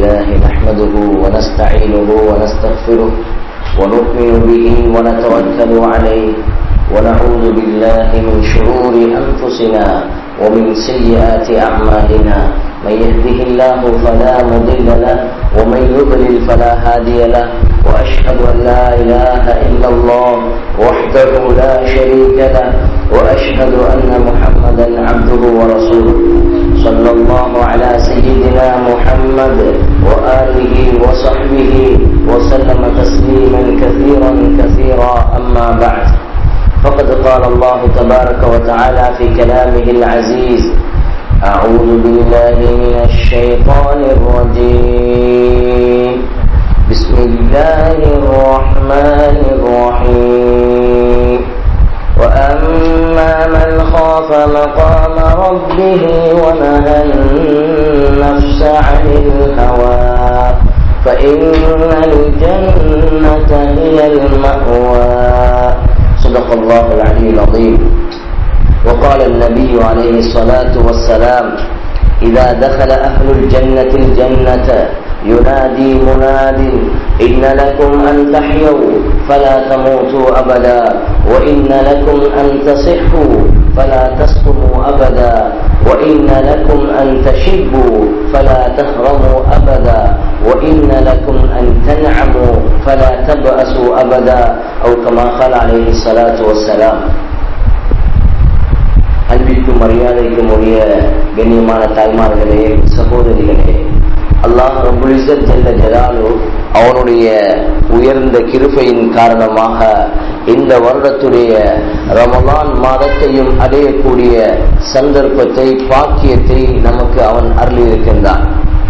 لله نحمده ونستعينه ونستغفره ونؤمن به ونتوكل عليه ونعوذ بالله من شرور أنفسنا ومن سيئات أعمالنا من يهده الله فلا مضل له ومن يضلل فلا هادي له وأشهد أن لا إله إلا الله وحده لا شريك له وأشهد أن محمدا عبده ورسوله صلى الله على سيدنا محمد وآله وصحبه وسلم تسليما كثيرا كثيرا أما بعد فقد قال الله تبارك وتعالى في كلامه العزيز أعوذ بالله من الشيطان الرجيم بسم الله الرحمن الرحيم وأما من خاف مقام ربه ونهى النفس عن الهوى فإن الجنة هي المأوى صدق الله العلي العظيم وقال النبي عليه الصلاة والسلام إذا دخل أهل الجنة الجنة ينادي مناد إن لكم أن تحيوا فلا تموتوا أبدا وإن لكم أن تصحوا فلا تسقموا أبدا وإن لكم أن تشبوا فلا تهرموا أبدا وإن لكم أن تنعموا فلا تبأسوا أبدا أو كما قال عليه الصلاة والسلام அன்பிற்கும் மரியாதைக்கும் உரிய கண்ணியமான தாய்மார்களே சகோதரிகளே அல்லாஹ் ரபுல் ஜல்ல ஜலாலு அவனுடைய உயர்ந்த கிருபையின் காரணமாக இந்த வருடத்துடைய ரமலான் மாதத்தையும் அடையக்கூடிய சந்தர்ப்பத்தை பாக்கியத்தை நமக்கு அவன் அருளியிருக்கின்றான்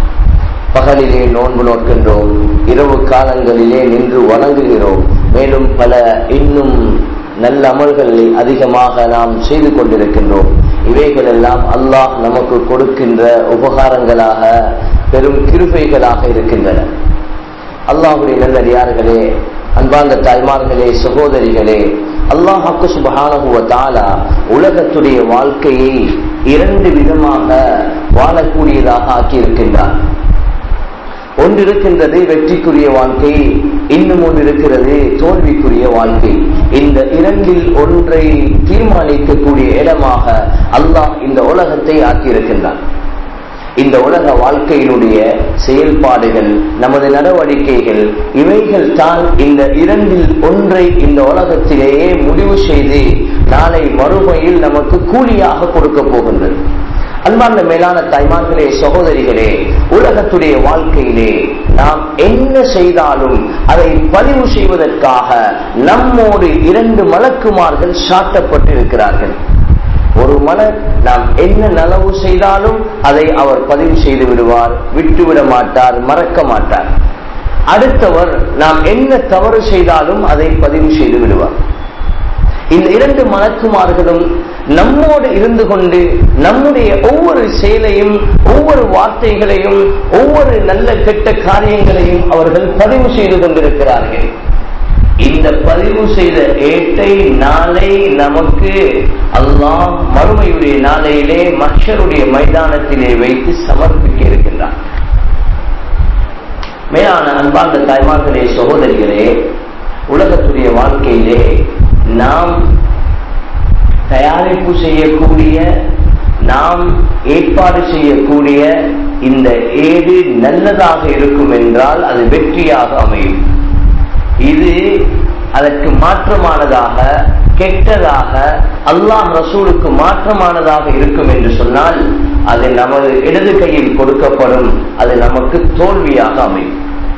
பகலிலே நோன்பு நோக்கின்றோம் இரவு காலங்களிலே நின்று வணங்குகிறோம் மேலும் பல இன்னும் நல்ல அமல்களை அதிகமாக நாம் செய்து கொண்டிருக்கின்றோம் இவைகள் எல்லாம் அல்லாஹ் நமக்கு கொடுக்கின்ற உபகாரங்களாக பெரும் கிருபைகளாக இருக்கின்றன அல்லாஹுடைய நல்லடியார்களே அன்பார்ந்த தாய்மார்களே சகோதரிகளே அல்லாஹாக்கு சுபகானகுவ தாலா உலகத்துடைய வாழ்க்கையை இரண்டு விதமாக வாழக்கூடியதாக ஆக்கியிருக்கின்றார் ஒன்று இருக்கின்றது வெற்றிக்குரிய வாழ்க்கை இன்னும் ஒன்று இருக்கிறது தோல்விக்குரிய வாழ்க்கை இந்த இரண்டில் ஒன்றை தீர்மானிக்கக்கூடிய இடமாக அல்லாஹ் இந்த உலகத்தை ஆக்கியிருக்கின்றான் இந்த உலக வாழ்க்கையினுடைய செயல்பாடுகள் நமது நடவடிக்கைகள் இவைகள் தான் இந்த இரண்டில் ஒன்றை இந்த உலகத்திலேயே முடிவு செய்து நாளை மறுமையில் நமக்கு கூலியாக கொடுக்க போகின்றது அன்பார்ந்த மேலான தாய்மார்களே சகோதரிகளே உலகத்துடைய வாழ்க்கையிலே நாம் என்ன செய்தாலும் அதை பதிவு செய்வதற்காக நம்மோடு இரண்டு மலக்குமார்கள் சாட்டப்பட்டு இருக்கிறார்கள் ஒரு மலர் நாம் என்ன நலவு செய்தாலும் அதை அவர் பதிவு செய்து விடுவார் விட்டுவிட மாட்டார் மறக்க மாட்டார் அடுத்தவர் நாம் என்ன தவறு செய்தாலும் அதை பதிவு செய்து விடுவார் இந்த இரண்டு மலக்குமார்களும் நம்மோடு இருந்து கொண்டு நம்முடைய ஒவ்வொரு செயலையும் ஒவ்வொரு வார்த்தைகளையும் ஒவ்வொரு நல்ல கெட்ட காரியங்களையும் அவர்கள் பதிவு செய்து கொண்டிருக்கிறார்கள் இந்த பதிவு செய்த ஏட்டை நாளை நமக்கு அல்லாஹ் மறுமையுடைய நாளையிலே மஷருடைய மைதானத்திலே வைத்து சமர்ப்பிக்க இருக்கின்றார் மேலான அன்பார்ந்த தாய்மார்களே சகோதரிகளே உலகத்துடைய வாழ்க்கையிலே நாம் தயாரிப்பு செய்யக்கூடிய நாம் ஏற்பாடு செய்யக்கூடிய இந்த ஏடு நல்லதாக இருக்கும் என்றால் அது வெற்றியாக அமையும் இது அதற்கு மாற்றமானதாக கெட்டதாக அல்லாஹ் ரசூலுக்கு மாற்றமானதாக இருக்கும் என்று சொன்னால் அது நமது இடது கையில் கொடுக்கப்படும் அது நமக்கு தோல்வியாக அமையும்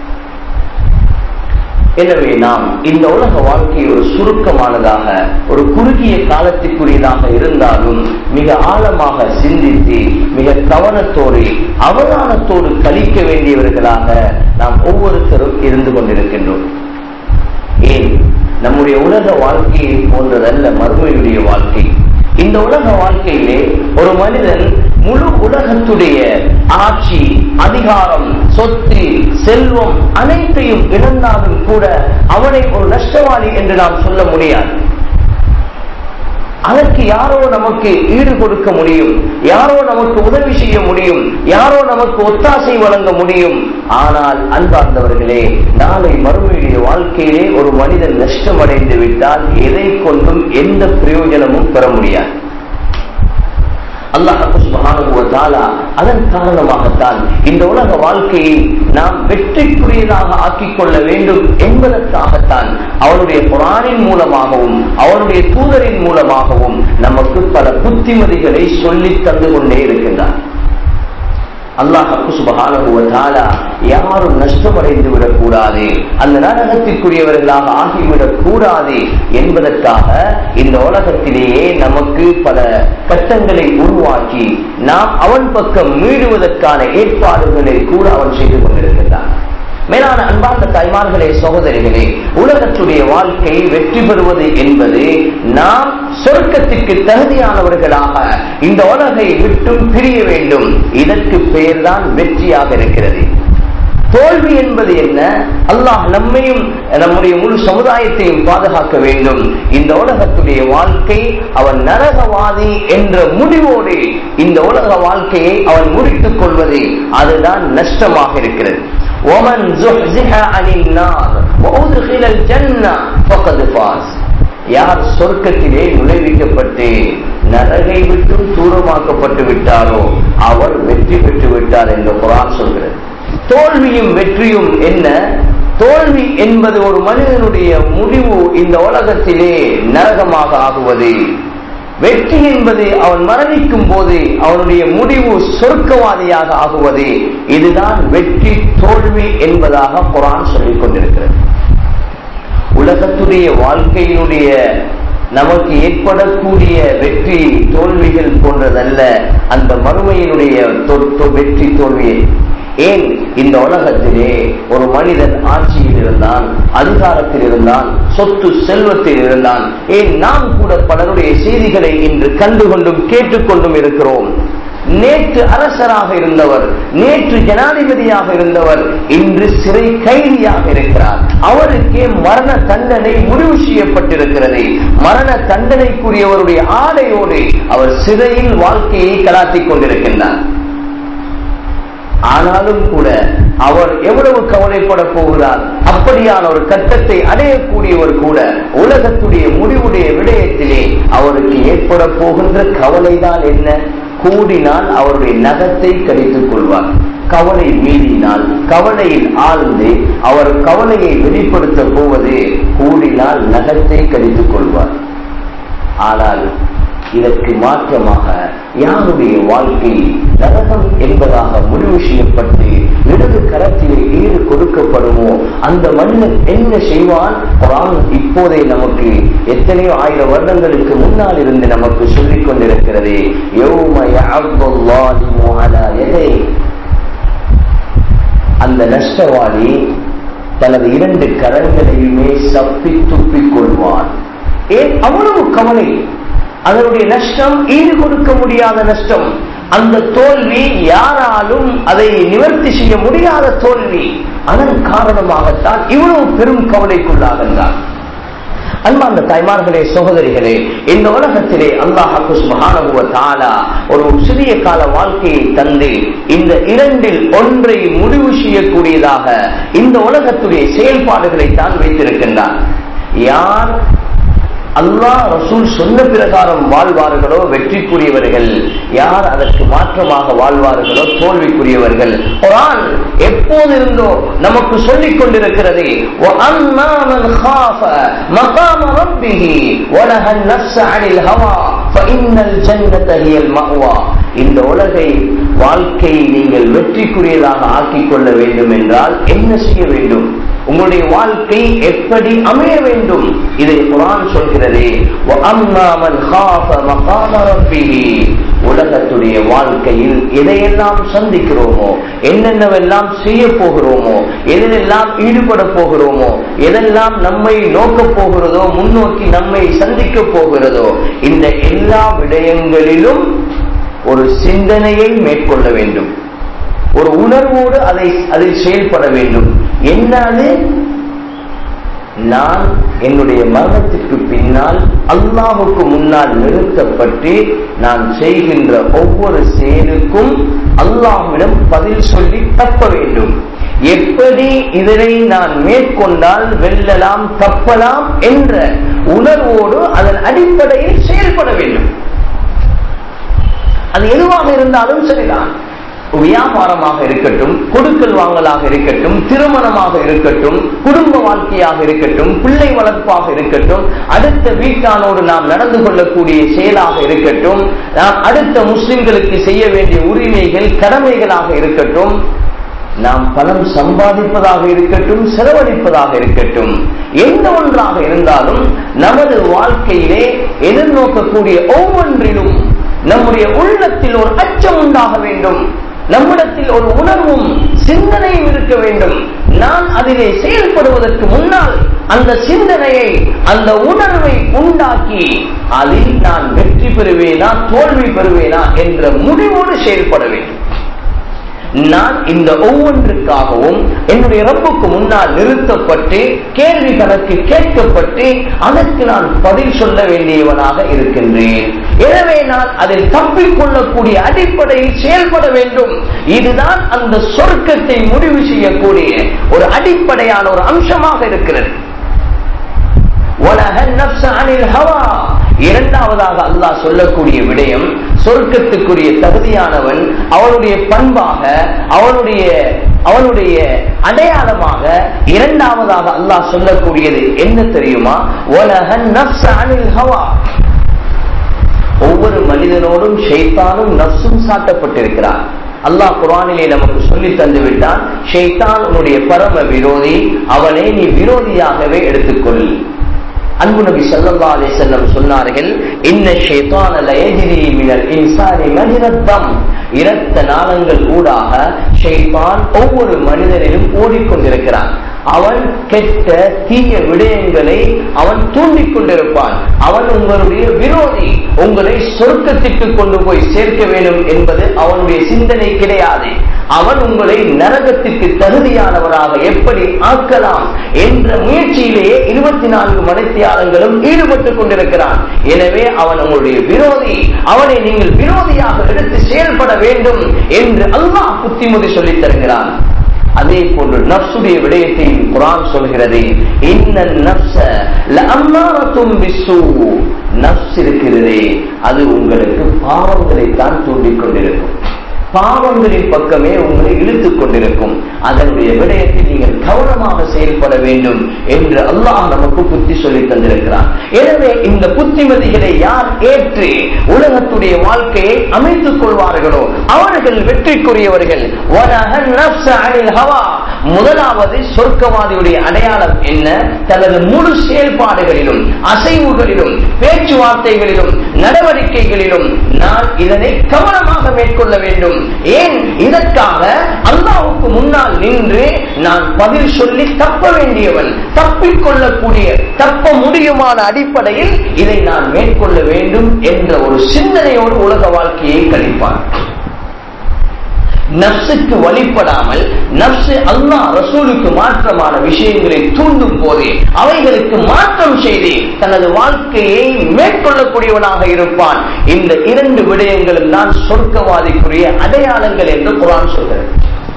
எனவே நாம் இந்த உலக வாழ்க்கை ஒரு சுருக்கமானதாக ஒரு குறுகிய காலத்திற்குரியதாக இருந்தாலும் மிக ஆழமாக சிந்தித்து மிக கவனத்தோடு அவதானத்தோடு கழிக்க வேண்டியவர்களாக நாம் ஒவ்வொருத்தரும் இருந்து கொண்டிருக்கின்றோம் ஏன் நம்முடைய உலக வாழ்க்கையை போன்றதல்ல மறுமையுடைய வாழ்க்கை இந்த உலக வாழ்க்கையிலே ஒரு மனிதன் முழு உலகத்துடைய ஆட்சி அதிகாரம் சொத்து செல்வம் அனைத்தையும் இழந்தாலும் கூட அவனை ஒரு நஷ்டவாளி என்று நாம் சொல்ல முடியாது அதற்கு யாரோ நமக்கு ஈடு கொடுக்க முடியும் யாரோ நமக்கு உதவி செய்ய முடியும் யாரோ நமக்கு ஒத்தாசை வழங்க முடியும் ஆனால் அன்பார்ந்தவர்களே நாளை மறுமையுடைய வாழ்க்கையிலே ஒரு மனிதன் நஷ்டமடைந்து விட்டால் எதை கொண்டும் எந்த பிரயோஜனமும் பெற முடியாது அல்லாஹாலா அதன் காரணமாகத்தான் இந்த உலக வாழ்க்கையை நாம் வெற்றிக்குரியதாக ஆக்கிக் கொள்ள வேண்டும் என்பதற்காகத்தான் அவனுடைய குரானின் மூலமாகவும் அவனுடைய தூதரின் மூலமாகவும் நமக்கு பல புத்திமதிகளை சொல்லி தந்து கொண்டே இருக்கின்றான் அல்லாஹு சுபகான யாரும் நஷ்டமடைந்து விடக்கூடாது அந்த நரகத்திற்குரியவர்களாக ஆகிவிடக் கூடாது என்பதற்காக இந்த உலகத்திலேயே நமக்கு பல கட்டங்களை உருவாக்கி நாம் அவன் பக்கம் மீடுவதற்கான ஏற்பாடுகளை கூட அவன் செய்து கொண்டிருக்கின்றான் மேலான அன்பார்ந்த தாய்மார்களே சகோதரிகளே உலகத்துடைய வாழ்க்கை வெற்றி பெறுவது என்பது நாம் சொர்க்கத்திற்கு தகுதியானவர்களாக இந்த உலகை விட்டும் பிரிய வேண்டும் இதற்கு பெயர்தான் வெற்றியாக இருக்கிறது தோல்வி என்பது என்ன அல்லாஹ் நம்மையும் நம்முடைய முழு சமுதாயத்தையும் பாதுகாக்க வேண்டும் இந்த உலகத்துடைய வாழ்க்கை அவன் நரகவாதி என்ற முடிவோடு இந்த உலக வாழ்க்கையை அவன் முடித்துக் கொள்வது அதுதான் நஷ்டமாக இருக்கிறது ومن زحزح عن النار وادخل الجنه فقد فاز யார் சொர்க்கத்திலே நுழைவிக்கப்பட்டு நரகை விட்டும் தூரமாக்கப்பட்டு விட்டாரோ அவர் வெற்றி பெற்று விட்டார் என்று குரான் சொல்கிறது தோல்வியும் வெற்றியும் என்ன தோல்வி என்பது ஒரு மனிதனுடைய முடிவு இந்த உலகத்திலே நரகமாக ஆகுவது வெற்றி என்பது அவன் மரணிக்கும் போது அவனுடைய முடிவு சொர்க்கவாதியாக ஆகுவது இதுதான் வெற்றி தோல்வி என்பதாக குரான் சொல்லிக் கொண்டிருக்கிறது உலகத்துடைய வாழ்க்கையினுடைய நமக்கு ஏற்படக்கூடிய வெற்றி தோல்விகள் போன்றதல்ல அந்த மறுமையினுடைய வெற்றி தோல்வியை ஏன் இந்த உலகத்திலே ஒரு மனிதன் ஆட்சியில் இருந்தான் அதிகாரத்தில் இருந்தான் சொத்து செல்வத்தில் இருந்தான் ஏன் நாம் கூட பலருடைய செய்திகளை இன்று கண்டுகொண்டும் கேட்டுக்கொண்டும் இருக்கிறோம் நேற்று அரசராக இருந்தவர் நேற்று ஜனாதிபதியாக இருந்தவர் இன்று சிறை கைதியாக இருக்கிறார் அவருக்கே மரண தண்டனை முடிவு செய்யப்பட்டிருக்கிறது மரண தண்டனைக்குரியவருடைய ஆடையோடு அவர் சிறையில் வாழ்க்கையை கலாத்திக் கொண்டிருக்கின்றார் ஆனாலும் கூட அவர் எவ்வளவு கவலைப்பட போகிறார் அப்படியான ஒரு கட்டத்தை அடையக்கூடியவர் கூட உலகத்துடைய முடிவுடைய விடயத்திலே அவருக்கு ஏற்பட போகின்ற கவலைதான் என்ன கூடினால் அவருடைய நகத்தை கடித்துக் கொள்வார் கவலை மீறினால் கவலையில் ஆழ்ந்து அவர் கவலையை வெளிப்படுத்த போவது கூடினால் நகத்தை கடித்துக் கொள்வார் ஆனால் இதற்கு மாற்றமாக யாருடைய வாழ்க்கை நரகம் என்பதாக முடிவு செய்யப்பட்டு இடது கரத்திலே ஈடு கொடுக்கப்படுமோ அந்த மனிதன் என்ன செய்வான் குரான் இப்போதே நமக்கு எத்தனையோ ஆயிரம் வருடங்களுக்கு முன்னால் இருந்து நமக்கு சொல்லிக் கொண்டிருக்கிறது அந்த நஷ்டவாளி தனது இரண்டு கரங்களையுமே சப்பி துப்பிக் கொள்வான் ஏன் அவ்வளவு கவலை அதனுடைய நஷ்டம் ஈடு கொடுக்க முடியாத நஷ்டம் அந்த தோல்வி யாராலும் அதை நிவர்த்தி செய்ய முடியாத தோல்வி அதன் காரணமாகத்தான் இவ்வளவு பெரும் கவலைக்குள்ளாகின்றான் அன்பார்ந்த தாய்மார்களே சகோதரிகளே இந்த உலகத்திலே அல்லாஹு சுபஹானஹு தாலா ஒரு சிறிய கால வாழ்க்கையை தந்து இந்த இரண்டில் ஒன்றை முடிவு செய்யக்கூடியதாக இந்த உலகத்துடைய செயல்பாடுகளை தான் வைத்திருக்கின்றார் யார் அல்லாஹ் ரசூல் சொன்ன பிரகாரம் வாழ்வார்களோ வெற்றிக்குரியவர்கள் யார் அதற்கு மாற்றமாக வாழ்வார்களோ தோல்விக்குரியவர்கள் குரான் எப்போதிருந்தோ நமக்கு சொல்லிக் கொண்டிருக்கிறது இந்த உலகை வாழ்க்கையை நீங்கள் வெற்றிக்குரியதாக ஆக்கிக் கொள்ள வேண்டும் என்றால் என்ன செய்ய வேண்டும் உங்களுடைய வாழ்க்கை எப்படி அமைய வேண்டும் இதை குரான் சொல்கிறது உலகத்துடைய வாழ்க்கையில் எதையெல்லாம் சந்திக்கிறோமோ என்னென்னவெல்லாம் செய்ய போகிறோமோ எதிலெல்லாம் ஈடுபட போகிறோமோ எதெல்லாம் நம்மை நோக்கப் போகிறதோ முன்னோக்கி நம்மை சந்திக்க போகிறதோ இந்த எல்லா விடயங்களிலும் ஒரு சிந்தனையை மேற்கொள்ள வேண்டும் ஒரு உணர்வோடு அதை அதில் செயல்பட வேண்டும் என்ன அது நான் என்னுடைய மரணத்திற்கு பின்னால் அல்லாஹுக்கு முன்னால் நிறுத்தப்பட்டு நான் செய்கின்ற ஒவ்வொரு செயலுக்கும் அல்லாஹ்விடம் பதில் சொல்லி தப்ப வேண்டும் எப்படி இதனை நான் மேற்கொண்டால் வெல்லலாம் தப்பலாம் என்ற உணர்வோடு அதன் அடிப்படையில் செயல்பட வேண்டும் அது எதுவாக இருந்தாலும் சரிதான் வியாபாரமாக இருக்கட்டும் கொடுக்கல் வாங்கலாக இருக்கட்டும் திருமணமாக இருக்கட்டும் குடும்ப வாழ்க்கையாக இருக்கட்டும் பிள்ளை வளர்ப்பாக இருக்கட்டும் அடுத்த வீட்டானோடு நாம் நடந்து கொள்ளக்கூடிய செயலாக இருக்கட்டும் நாம் அடுத்த முஸ்லிம்களுக்கு செய்ய வேண்டிய உரிமைகள் கடமைகளாக இருக்கட்டும் நாம் பணம் சம்பாதிப்பதாக இருக்கட்டும் செலவழிப்பதாக இருக்கட்டும் எந்த ஒன்றாக இருந்தாலும் நமது வாழ்க்கையிலே எதிர்நோக்கக்கூடிய ஒவ்வொன்றிலும் நம்முடைய உள்ளத்தில் ஒரு அச்சம் உண்டாக வேண்டும் நம்மிடத்தில் ஒரு உணர்வும் சிந்தனையும் இருக்க வேண்டும் நான் அதிலே செயல்படுவதற்கு முன்னால் அந்த சிந்தனையை அந்த உணர்வை உண்டாக்கி அதில் நான் வெற்றி பெறுவேனா தோல்வி பெறுவேனா என்ற முடிவோடு செயல்பட வேண்டும் நான் இந்த ஒவ்வொன்றுக்காகவும் என்னுடைய ரப்புக்கு முன்னால் நிறுத்தப்பட்டு கேள்வி கணக்கு கேட்கப்பட்டு அதற்கு நான் பதில் சொல்ல வேண்டியவனாக இருக்கின்றேன் எனவே நான் அதில் தப்பிக்கொள்ளக்கூடிய அடிப்படையில் செயல்பட வேண்டும் இதுதான் அந்த சொர்க்கத்தை முடிவு செய்யக்கூடிய ஒரு அடிப்படையான ஒரு அம்சமாக இருக்கிறது இரண்டாவதாக அல்லாஹ் சொல்லக்கூடிய விடயம் சொர்க்கத்துக்குரிய தகுதியானவன் அவனுடைய பண்பாக அவனுடைய அவனுடைய அடையாளமாக இரண்டாவதாக அல்லாஹ் சொல்லக்கூடியது என்ன தெரியுமா ஒவ்வொரு மனிதனோடும் ஷைத்தானும் நப்சும் சாட்டப்பட்டிருக்கிறார் அல்லாஹ் குரானிலே நமக்கு சொல்லி தந்து விட்டான் ஷைத்தான் உன்னுடைய பரம விரோதி அவனை நீ விரோதியாகவே எடுத்துக்கொள் அன்பு நபி சல்லா அலி செல்லம் சொன்னார்கள் இன்ன ஷேத்தான லயஜிரி மினல் இன்சானி மஜிரத்தம் இரத்த நாளங்கள் ஊடாக ஷெய்தான் ஒவ்வொரு மனிதனிலும் ஓடிக்கொண்டிருக்கிறான் அவன் கெட்ட தீய விடயங்களை அவன் தூண்டிக் கொண்டிருப்பான் அவன் உங்களுடைய விரோதி உங்களை சொர்க்கத்திற்கு கொண்டு போய் சேர்க்க வேண்டும் என்பது அவனுடைய சிந்தனை கிடையாது அவன் உங்களை நரகத்திற்கு தகுதியானவராக எப்படி ஆக்கலாம் என்ற முயற்சியிலேயே இருபத்தி நான்கு மணித்தியாலங்களும் ஈடுபட்டுக் கொண்டிருக்கிறான் எனவே அவன் உங்களுடைய விரோதி அவனை நீங்கள் விரோதியாக எடுத்து செயல்பட வேண்டும் என்று அல்லாஹ் புத்திமதி சொல்லித் தருகிறான் அதே போன்று நப்சுடைய விடயத்தையும் குரான் சொல்கிறது இன்ன நப்ச லஅம்மாரத்தும் பிஸ்ஸூ நப்ஸ் இருக்கிறதே அது உங்களுக்கு பாவங்களைத்தான் தூண்டிக் கொண்டிருக்கும் பாவங்களின் பக்கமே உங்களை இழுத்துக் கொண்டிருக்கும் அதனுடைய விடயத்தில் நீங்கள் கவனமாக செயல்பட வேண்டும் என்று அல்லாஹ் நமக்கு புத்தி சொல்லி தந்திருக்கிறார் எனவே இந்த புத்திமதிகளை யார் ஏற்று உலகத்துடைய வாழ்க்கையை அமைத்துக் கொள்வார்களோ அவர்கள் வெற்றிக்குரியவர்கள் முதலாவது சொர்க்கவாதியுடைய அடையாளம் என்ன தனது முழு செயல்பாடுகளிலும் அசைவுகளிலும் பேச்சுவார்த்தைகளிலும் நடவடிக்கைகளிலும் நான் இதனை கவனமாக மேற்கொள்ள வேண்டும் ஏன் இதற்காக அல்லாவுக்கு முன்னால் நின்று நான் பதில் சொல்லி தப்ப வேண்டியவன் தப்பிக்கொள்ளக்கூடிய தப்ப முடியுமான அடிப்படையில் இதை நான் மேற்கொள்ள வேண்டும் என்ற ஒரு சிந்தனையோடு உலக வாழ்க்கையை கழிப்பான் நப்சுக்கு வழிபடாமல் நப்சு அல்லாஹ் ரசூலுக்கு மாற்றமான விஷயங்களை தூண்டும் போது அவைகளுக்கு மாற்றம் செய்து தனது வாழ்க்கையை மேற்கொள்ளக்கூடியவனாக இருப்பான் இந்த இரண்டு விடயங்களும் தான் சொர்க்கவாதிக்குரிய அடையாளங்கள் என்று குரான் சொல்கிறது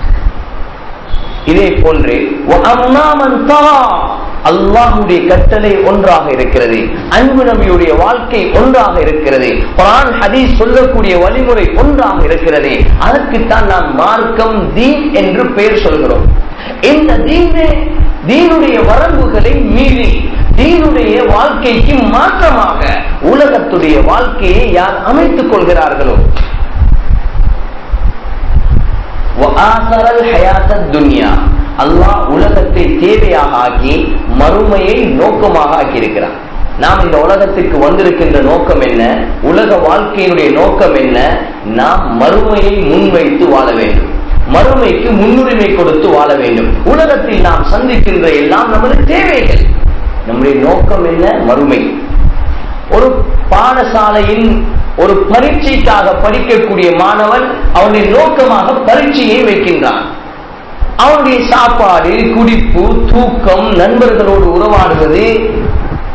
இதே போன்று அல்லாஹுடைய கட்டளை ஒன்றாக இருக்கிறது அன்பு நபியுடைய வாழ்க்கை ஒன்றாக இருக்கிறது குரான் ஹதீஸ் சொல்லக்கூடிய வழிமுறை ஒன்றாக இருக்கிறது அதற்குத்தான் நாம் மார்க்கம் தீன் என்று பெயர் சொல்கிறோம் இந்த தீனே தீனுடைய வரம்புகளை மீறி தீனுடைய வாழ்க்கைக்கு மாற்றமாக உலகத்துடைய வாழ்க்கையை யார் அமைத்துக் கொள்கிறார்களோ துன்யா அல்லாஹ் உலகத்தை தேவையாக ஆக்கி மறுமையை நோக்கமாக ஆக்கியிருக்கிறான் நாம் இந்த உலகத்திற்கு வந்திருக்கின்ற நோக்கம் என்ன உலக வாழ்க்கையினுடைய நோக்கம் என்ன நாம் மறுமையை முன்வைத்து வாழ வேண்டும் மறுமைக்கு முன்னுரிமை கொடுத்து வாழ வேண்டும் உலகத்தில் நாம் சந்திக்கின்ற எல்லாம் நமது தேவைகள் நம்முடைய நோக்கம் என்ன மறுமை ஒரு பாடசாலையின் ஒரு பரீட்சைக்காக படிக்கக்கூடிய மாணவன் அவனுடைய நோக்கமாக பரீட்சையை வைக்கின்றான் அவனுடைய சாப்பாடு குடிப்பு தூக்கம் நண்பர்களோடு உறவாடுவது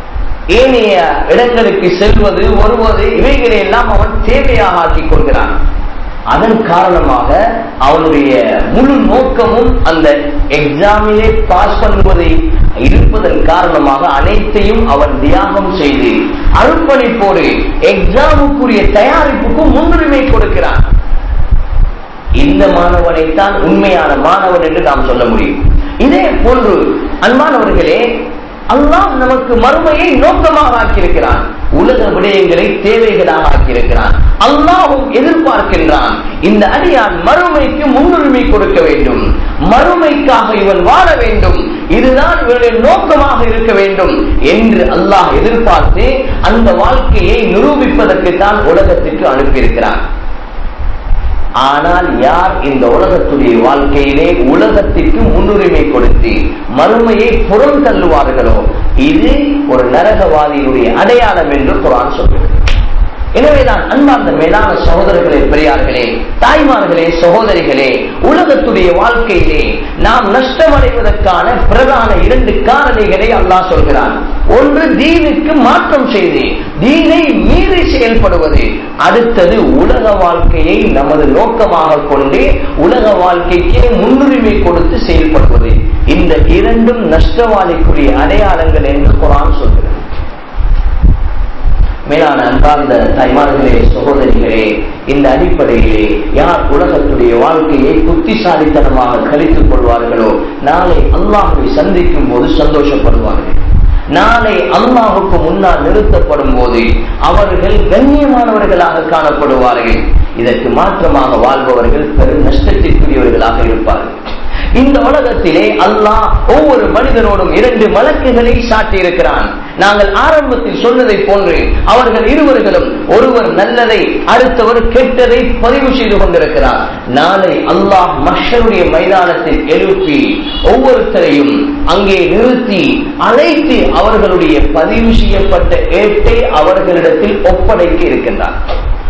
ஏனைய இடங்களுக்கு செல்வது வருவது இவைகளை எல்லாம் அவன் தேவையாக ஆக்கிக் கொள்கிறான் அதன் காரணமாக அவனுடைய முழு நோக்கமும் அந்த எக்ஸாமிலே பாஸ் பண்ணுவதை இருப்பதன் காரணமாக அனைத்தையும் அவன் தியாகம் செய்து அர்ப்பணிப்போடு எக்ஸாமுக்குரிய தயாரிப்புக்கும் முன்னுரிமை கொடுக்கிறான் இந்த மாணவனைத்தான் உண்மையான மாணவன் என்று நாம் சொல்ல முடியும் இதே போன்று அன்பானவர்களே அல்லாஹ் நமக்கு மறுமையை நோக்கமாக ஆக்கியிருக்கிறான் உலக விடயங்களை தேவைகளாக ஆக்கியிருக்கிறான் அல்லாஹும் எதிர்பார்க்கின்றான் இந்த அடியான் மறுமைக்கு முன்னுரிமை கொடுக்க வேண்டும் மறுமைக்காக இவன் வாழ வேண்டும் இதுதான் இவனுடைய நோக்கமாக இருக்க வேண்டும் என்று அல்லாஹ் எதிர்பார்த்து அந்த வாழ்க்கையை நிரூபிப்பதற்கு தான் உலகத்திற்கு அனுப்பியிருக்கிறான் ஆனால் யார் இந்த உலகத்துடைய வாழ்க்கையிலே உலகத்திற்கு முன்னுரிமை கொடுத்து மறுமையை புறம் தள்ளுவார்களோ இது ஒரு நரகவாதியினுடைய அடையாளம் என்று குரான் சொல்கிறது எனவேதான் அன்பார்ந்த மேலான சகோதரர்களே பெரியார்களே தாய்மார்களே சகோதரிகளே உலகத்துடைய வாழ்க்கையிலே நாம் நஷ்டமடைவதற்கான பிரதான இரண்டு காரணிகளை அல்லாஹ் சொல்கிறான் ஒன்று தீனுக்கு மாற்றம் செய்து தீனை மீறி செயல்படுவது அடுத்தது உலக வாழ்க்கையை நமது நோக்கமாக கொண்டு உலக வாழ்க்கைக்கே முன்னுரிமை கொடுத்து செயல்படுவது இந்த இரண்டும் நஷ்டவாளிக்குரிய அடையாளங்கள் என்று குரான் சொல்கிறது மேலான அன்பார்ந்த தாய்மார்களே சகோதரிகளே இந்த அடிப்படையிலே யார் உலகத்துடைய வாழ்க்கையை புத்திசாலித்தனமாக கழித்துக் கொள்வார்களோ நாளை அல்லாஹை சந்திக்கும் போது சந்தோஷப்படுவார்கள் நாளை அல்லாஹுக்கு முன்னால் நிறுத்தப்படும் போது அவர்கள் கண்ணியமானவர்களாக காணப்படுவார்கள் இதற்கு மாற்றமாக வாழ்பவர்கள் பெரும் நஷ்டத்திற்குரியவர்களாக இருப்பார்கள் இந்த உலகத்திலே அல்லாஹ் ஒவ்வொரு மனிதனோடும் இரண்டு மலக்குகளை சாட்டியிருக்கிறான் நாங்கள் ஆரம்பத்தில் சொன்னதை போன்று அவர்கள் இருவர்களும் ஒருவர் நல்லதை அடுத்தவர் கெட்டதை பதிவு செய்து கொண்டிருக்கிறார் நாளை அல்லாஹ் மஷருடைய மைதானத்தில் எழுப்பி ஒவ்வொருத்தரையும் அங்கே நிறுத்தி அழைத்து அவர்களுடைய பதிவு செய்யப்பட்ட ஏட்டை அவர்களிடத்தில் ஒப்படைக்க இருக்கின்றார்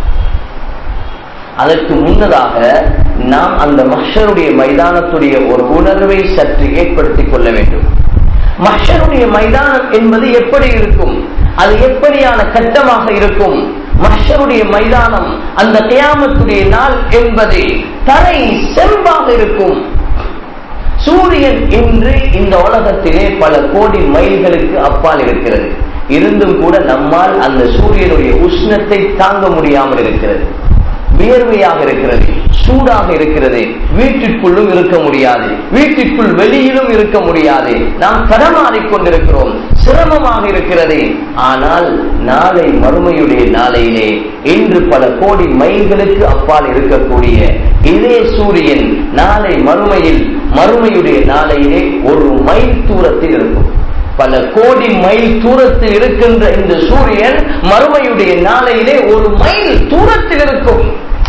அதற்கு முன்னதாக நாம் அந்த மஷருடைய மைதானத்துடைய ஒரு உணர்வை சற்று ஏற்படுத்திக் கொள்ள வேண்டும் மஷருடைய மைதானம் என்பது எப்படி இருக்கும் அது எப்படியான கட்டமாக இருக்கும் மஷருடைய மைதானம் அந்த கியாமத்துடைய நாள் என்பது தரை செம்பாக இருக்கும் சூரியன் இன்று இந்த உலகத்திலே பல கோடி மைல்களுக்கு அப்பால் இருக்கிறது இருந்தும் கூட நம்மால் அந்த சூரியனுடைய உஷ்ணத்தை தாங்க முடியாமல் இருக்கிறது வியர்வையாக இருக்கிறது சூடாக இருக்கிறது வீட்டிற்குள்ளும் இருக்க முடியாது வீட்டிற்குள் வெளியிலும் இருக்க முடியாது நாம் தடமாறிக் கொண்டிருக்கிறோம் சிரமமாக இருக்கிறது ஆனால் நாளை மறுமையுடைய நாளையிலே இன்று பல கோடி மைல்களுக்கு அப்பால் இருக்கக்கூடிய இதே சூரியன் நாளை மறுமையில் மறுமையுடைய நாளையிலே ஒரு மைல் தூரத்தில் இருக்கும் பல கோடி மைல் தூரத்தில் இருக்கின்ற இந்த சூரியன் மறுமையுடைய நாளையிலே ஒரு மைல் தூரத்தில் இருக்கும்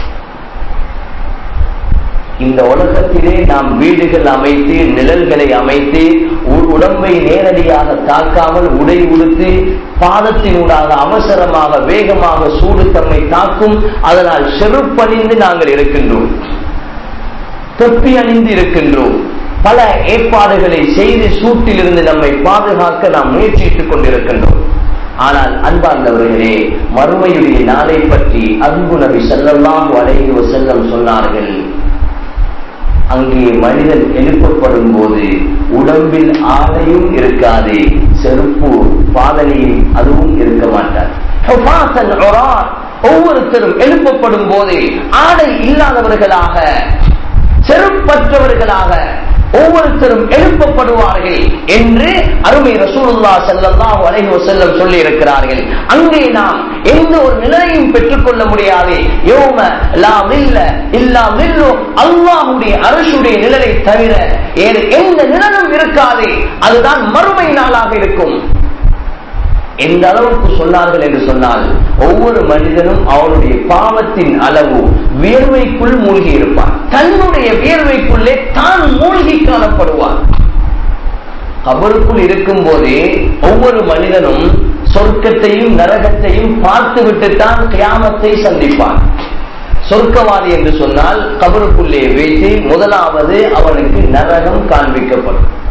இந்த உலகத்திலே நாம் வீடுகள் அமைத்து நிழல்களை அமைத்து உடம்பை நேரடியாக தாக்காமல் உடை உடுத்து பாதத்தினூடாக அவசரமாக வேகமாக சூடு தம்மை தாக்கும் அதனால் செருப்பணிந்து நாங்கள் இருக்கின்றோம் தொப்பி அணிந்து இருக்கின்றோம் பல ஏற்பாடுகளை செய்து சூட்டிலிருந்து நம்மை பாதுகாக்க நாம் முயற்சித்துக் கொண்டிருக்கின்றோம் ஆனால் அன்பார்ந்தவர்களே மறுமையுடைய நாளை பற்றி அன்பு நபி செல்லலாம் வளைவு செல்லம் சொன்னார்கள் அங்கே மனிதன் எழுப்பப்படும் போது உடம்பில் ஆடையும் இருக்காது செருப்பு பாதனையும் அதுவும் இருக்க மாட்டார் ஒவ்வொருத்தரும் எழுப்பப்படும் போது ஆடை இல்லாதவர்களாக செருப்பற்றவர்களாக ஒவ்வொருத்தரும் எழுப்பப்படுவார்கள் என்று அருமை ரசூலுல்லா செல்லல்லாஹு அலைஹி வஸல்லம் சொல்லி இருக்கிறார்கள் அங்கே நாம் எந்த ஒரு நிலையும் பெற்றுக்கொள்ள முடியாது யோம லா வில்ல இல்லா வில்லு அல்லாஹ்வுடைய அரசுடைய நிழலை தவிர வேறு எந்த நிழலும் இருக்காது அதுதான் மறுமை நாளாக இருக்கும் எந்த அளவுக்கு சொன்னார்கள் என்று சொன்னால் ஒவ்வொரு மனிதனும் அவனுடைய பாவத்தின் அளவு வியர்வைக்குள் மூழ்கி இருப்பான் தன்னுடைய வியர்வைக்குள்ளே தான் மூழ்கி காணப்படுவான் கபருக்குள் இருக்கும் போதே ஒவ்வொரு மனிதனும் சொர்க்கத்தையும் நரகத்தையும் பார்த்து விட்டுத்தான் கியாமத்தை சந்திப்பான் சொர்க்கவாதி என்று சொன்னால் கபருக்குள்ளே வைத்து முதலாவது அவனுக்கு நரகம் காண்பிக்கப்படும்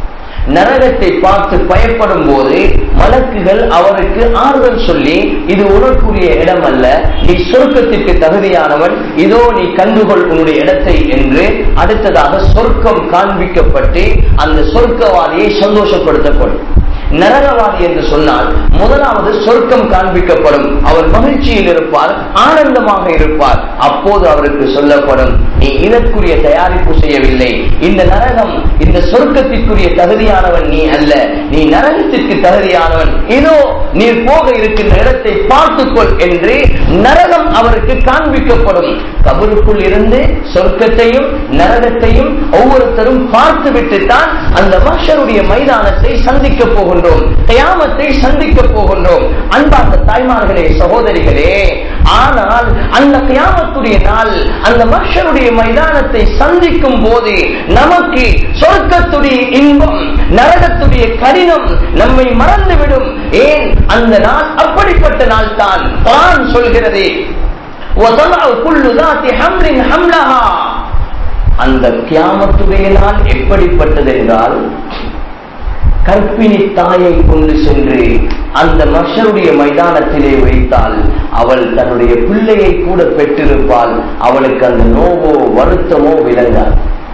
நரகத்தை பார்த்து பயப்படும் போது மலக்குகள் அவருக்கு ஆறுதல் சொல்லி இது உனக்குரிய இடம் அல்ல நீ சொர்க்கத்திற்கு தகுதியானவன் இதோ நீ கண்டுகொள் உன்னுடைய இடத்தை என்று அடுத்ததாக சொர்க்கம் காண்பிக்கப்பட்டு அந்த சொர்க்கவாதியை சந்தோஷப்படுத்தப்படும் நரகவாதி என்று சொன்னால் முதலாவது சொர்க்கம் காண்பிக்கப்படும் அவர் மகிழ்ச்சியில் இருப்பார் ஆனந்தமாக இருப்பார் அப்போது அவருக்கு சொல்லப்படும் நீ இதற்குரிய தயாரிப்பு செய்யவில்லை இந்த நரகம் இந்த சொர்க்கத்திற்குரிய தகுதியானவன் நீ அல்ல நீ நரகத்திற்கு தகுதியானவன் இதோ நீ போக இருக்கின்ற இடத்தை பார்த்துக்கொள் என்று நரகம் அவருக்கு காண்பிக்கப்படும் கபருக்குள் இருந்து சொர்க்கத்தையும் நரகத்தையும் ஒவ்வொருத்தரும் பார்த்து விட்டுத்தான் அந்த மஷருடைய மைதானத்தை சந்திக்க போகின்றோம் கயாமத்தை சந்திக்க போகின்றோம் அன்பார்ந்த தாய்மார்களே சகோதரிகளே ஆனால் அந்த கயாமத்துடைய நாள் அந்த மஷருடைய மைதானத்தை சந்திக்கும் போது நமக்கு சொர்க்கத்துடைய இன்பம் நரகத்துடைய கடினம் நம்மை மறந்துவிடும் ஏன் அந்த நாள் அப்படிப்பட்ட நாள் தான் குரான் சொல்கிறது وَتَضَعُ كُلُّ ذَاتِ حَمْلٍ حَمْلَهَا அந்த கியாமத்துடைய நாள் எப்படிப்பட்டது என்றால் கற்பிணி தாயை கொண்டு சென்று அந்த மஷருடைய மைதானத்திலே வைத்தால் அவள் தன்னுடைய பிள்ளையை கூட பெற்றிருப்பாள் அவளுக்கு அந்த நோவோ வருத்தமோ விளங்காது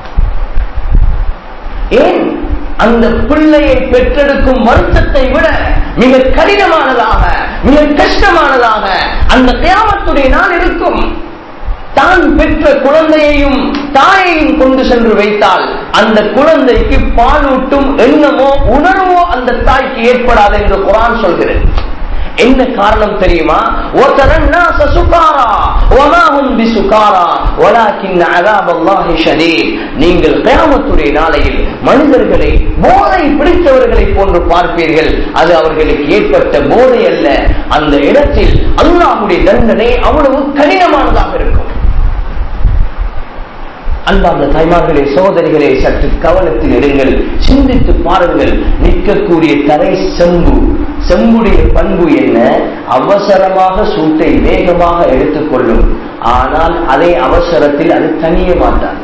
ஏன் அந்த பிள்ளையை பெற்றெடுக்கும் வருத்தத்தை விட மிக கடினமானதாக மிக கஷ்டமானதாக அந்த கியாமத்துடைய நாள் இருக்கும் தான் பெற்ற குழந்தையையும் தாயையும் கொண்டு சென்று வைத்தால் அந்த குழந்தைக்கு பாலூட்டும் எண்ணமோ உணர்வோ அந்த தாய்க்கு ஏற்படாது என்று குரான் சொல்கிறது என்ன காரணம் தெரியுமா நீங்கள் கயாமத்துடைய நாளையில் மனிதர்களை போதை பிடித்தவர்களை போன்று பார்ப்பீர்கள் அது அவர்களுக்கு ஏற்பட்ட போதை அல்ல அந்த இடத்தில் அல்லாஹுடைய தண்டனை அவ்வளவு கடினமானதாக இருக்கும் அன்பார்ந்த தாய்மார்களே சோதரிகளே சற்று கவனத்தில் எடுங்கள் சிந்தித்து பாருங்கள் நிற்கக்கூடிய தரை செம்பு செம்புடைய பண்பு என்ன அவசரமாக சூட்டை வேகமாக எடுத்துக்கொள்ளும் ஆனால் அதே அவசரத்தில் அது தனிய மாட்டார்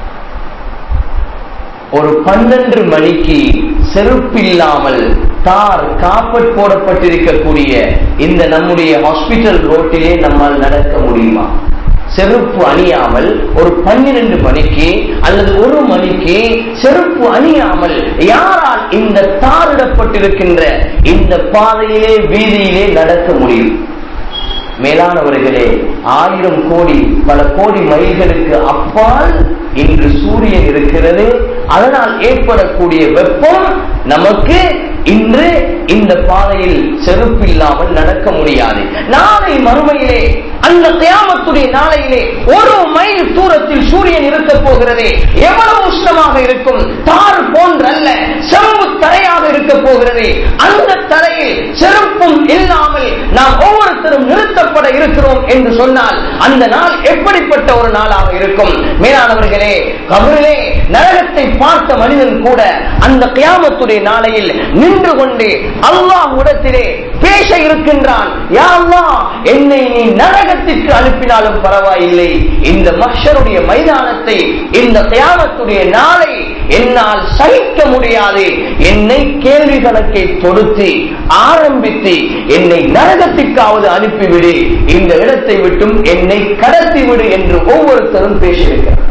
ஒரு பன்னெண்டு மணிக்கு செருப்பில்லாமல் தார் காப்பட் போடப்பட்டிருக்கக்கூடிய இந்த நம்முடைய ஹாஸ்பிட்டல் ரோட்டிலே நம்மால் நடக்க முடியுமா செருப்பு அணியாமல் ஒரு பன்னிரண்டு மணிக்கு அல்லது ஒரு மணிக்கு செருப்பு அணியாமல் யாரால் இந்த தாரிடப்பட்டிருக்கின்ற இந்த பாதையிலே வீதியிலே நடக்க முடியும் மேலானவர்களே ஆயிரம் கோடி பல கோடி மைல்களுக்கு அப்பால் இன்று சூரியன் இருக்கிறது அதனால் ஏற்படக்கூடிய வெப்பம் நமக்கு இன்று இந்த பாதையில் செருப்பு இல்லாமல் நடக்க முடியாது நாளை மறுமையிலே அந்த தியாமத்துடைய நாளையிலே ஒரு மைல் தூரத்தில் சூரியன் இருக்க போகிறது எவ்வளவு உஷ்ணமாக இருக்கும் தார் போன்றல்ல செம்பு தரையாக இருக்க போகிறது அந்த தரையில் செருப்பும் இல்லாமல் நாம் ஒவ்வொருத்தரும் நிறுத்தப்பட இருக்கிறோம் என்று சொன்னால் அந்த நாள் எப்படிப்பட்ட ஒரு நாளாக இருக்கும் மேலானவர்களே கபரிலே நரகத்தை பார்த்த மனிதன் கூட அந்த கியாமத்துடைய நாளையில் நின்று கொண்டு அல்லாஹ் உடத்திலே பேச இருக்கின்றான் யா அல்லாஹ் என்னை நீ நரகத்திற்கு அனுப்பினாலும் பரவாயில்லை இந்த மஷருடைய மைதானத்தை இந்த கியாமத்துடைய நாளை என்னால் சகிக்க முடியாது என்னை கேள்வி கணக்கை தொடுத்து ஆரம்பித்து என்னை நரகத்திற்காவது அனுப்பிவிடு இந்த இடத்தை விட்டும் என்னை கடத்தி விடு என்று ஒவ்வொருத்தரும் பேசியிருக்கிறார்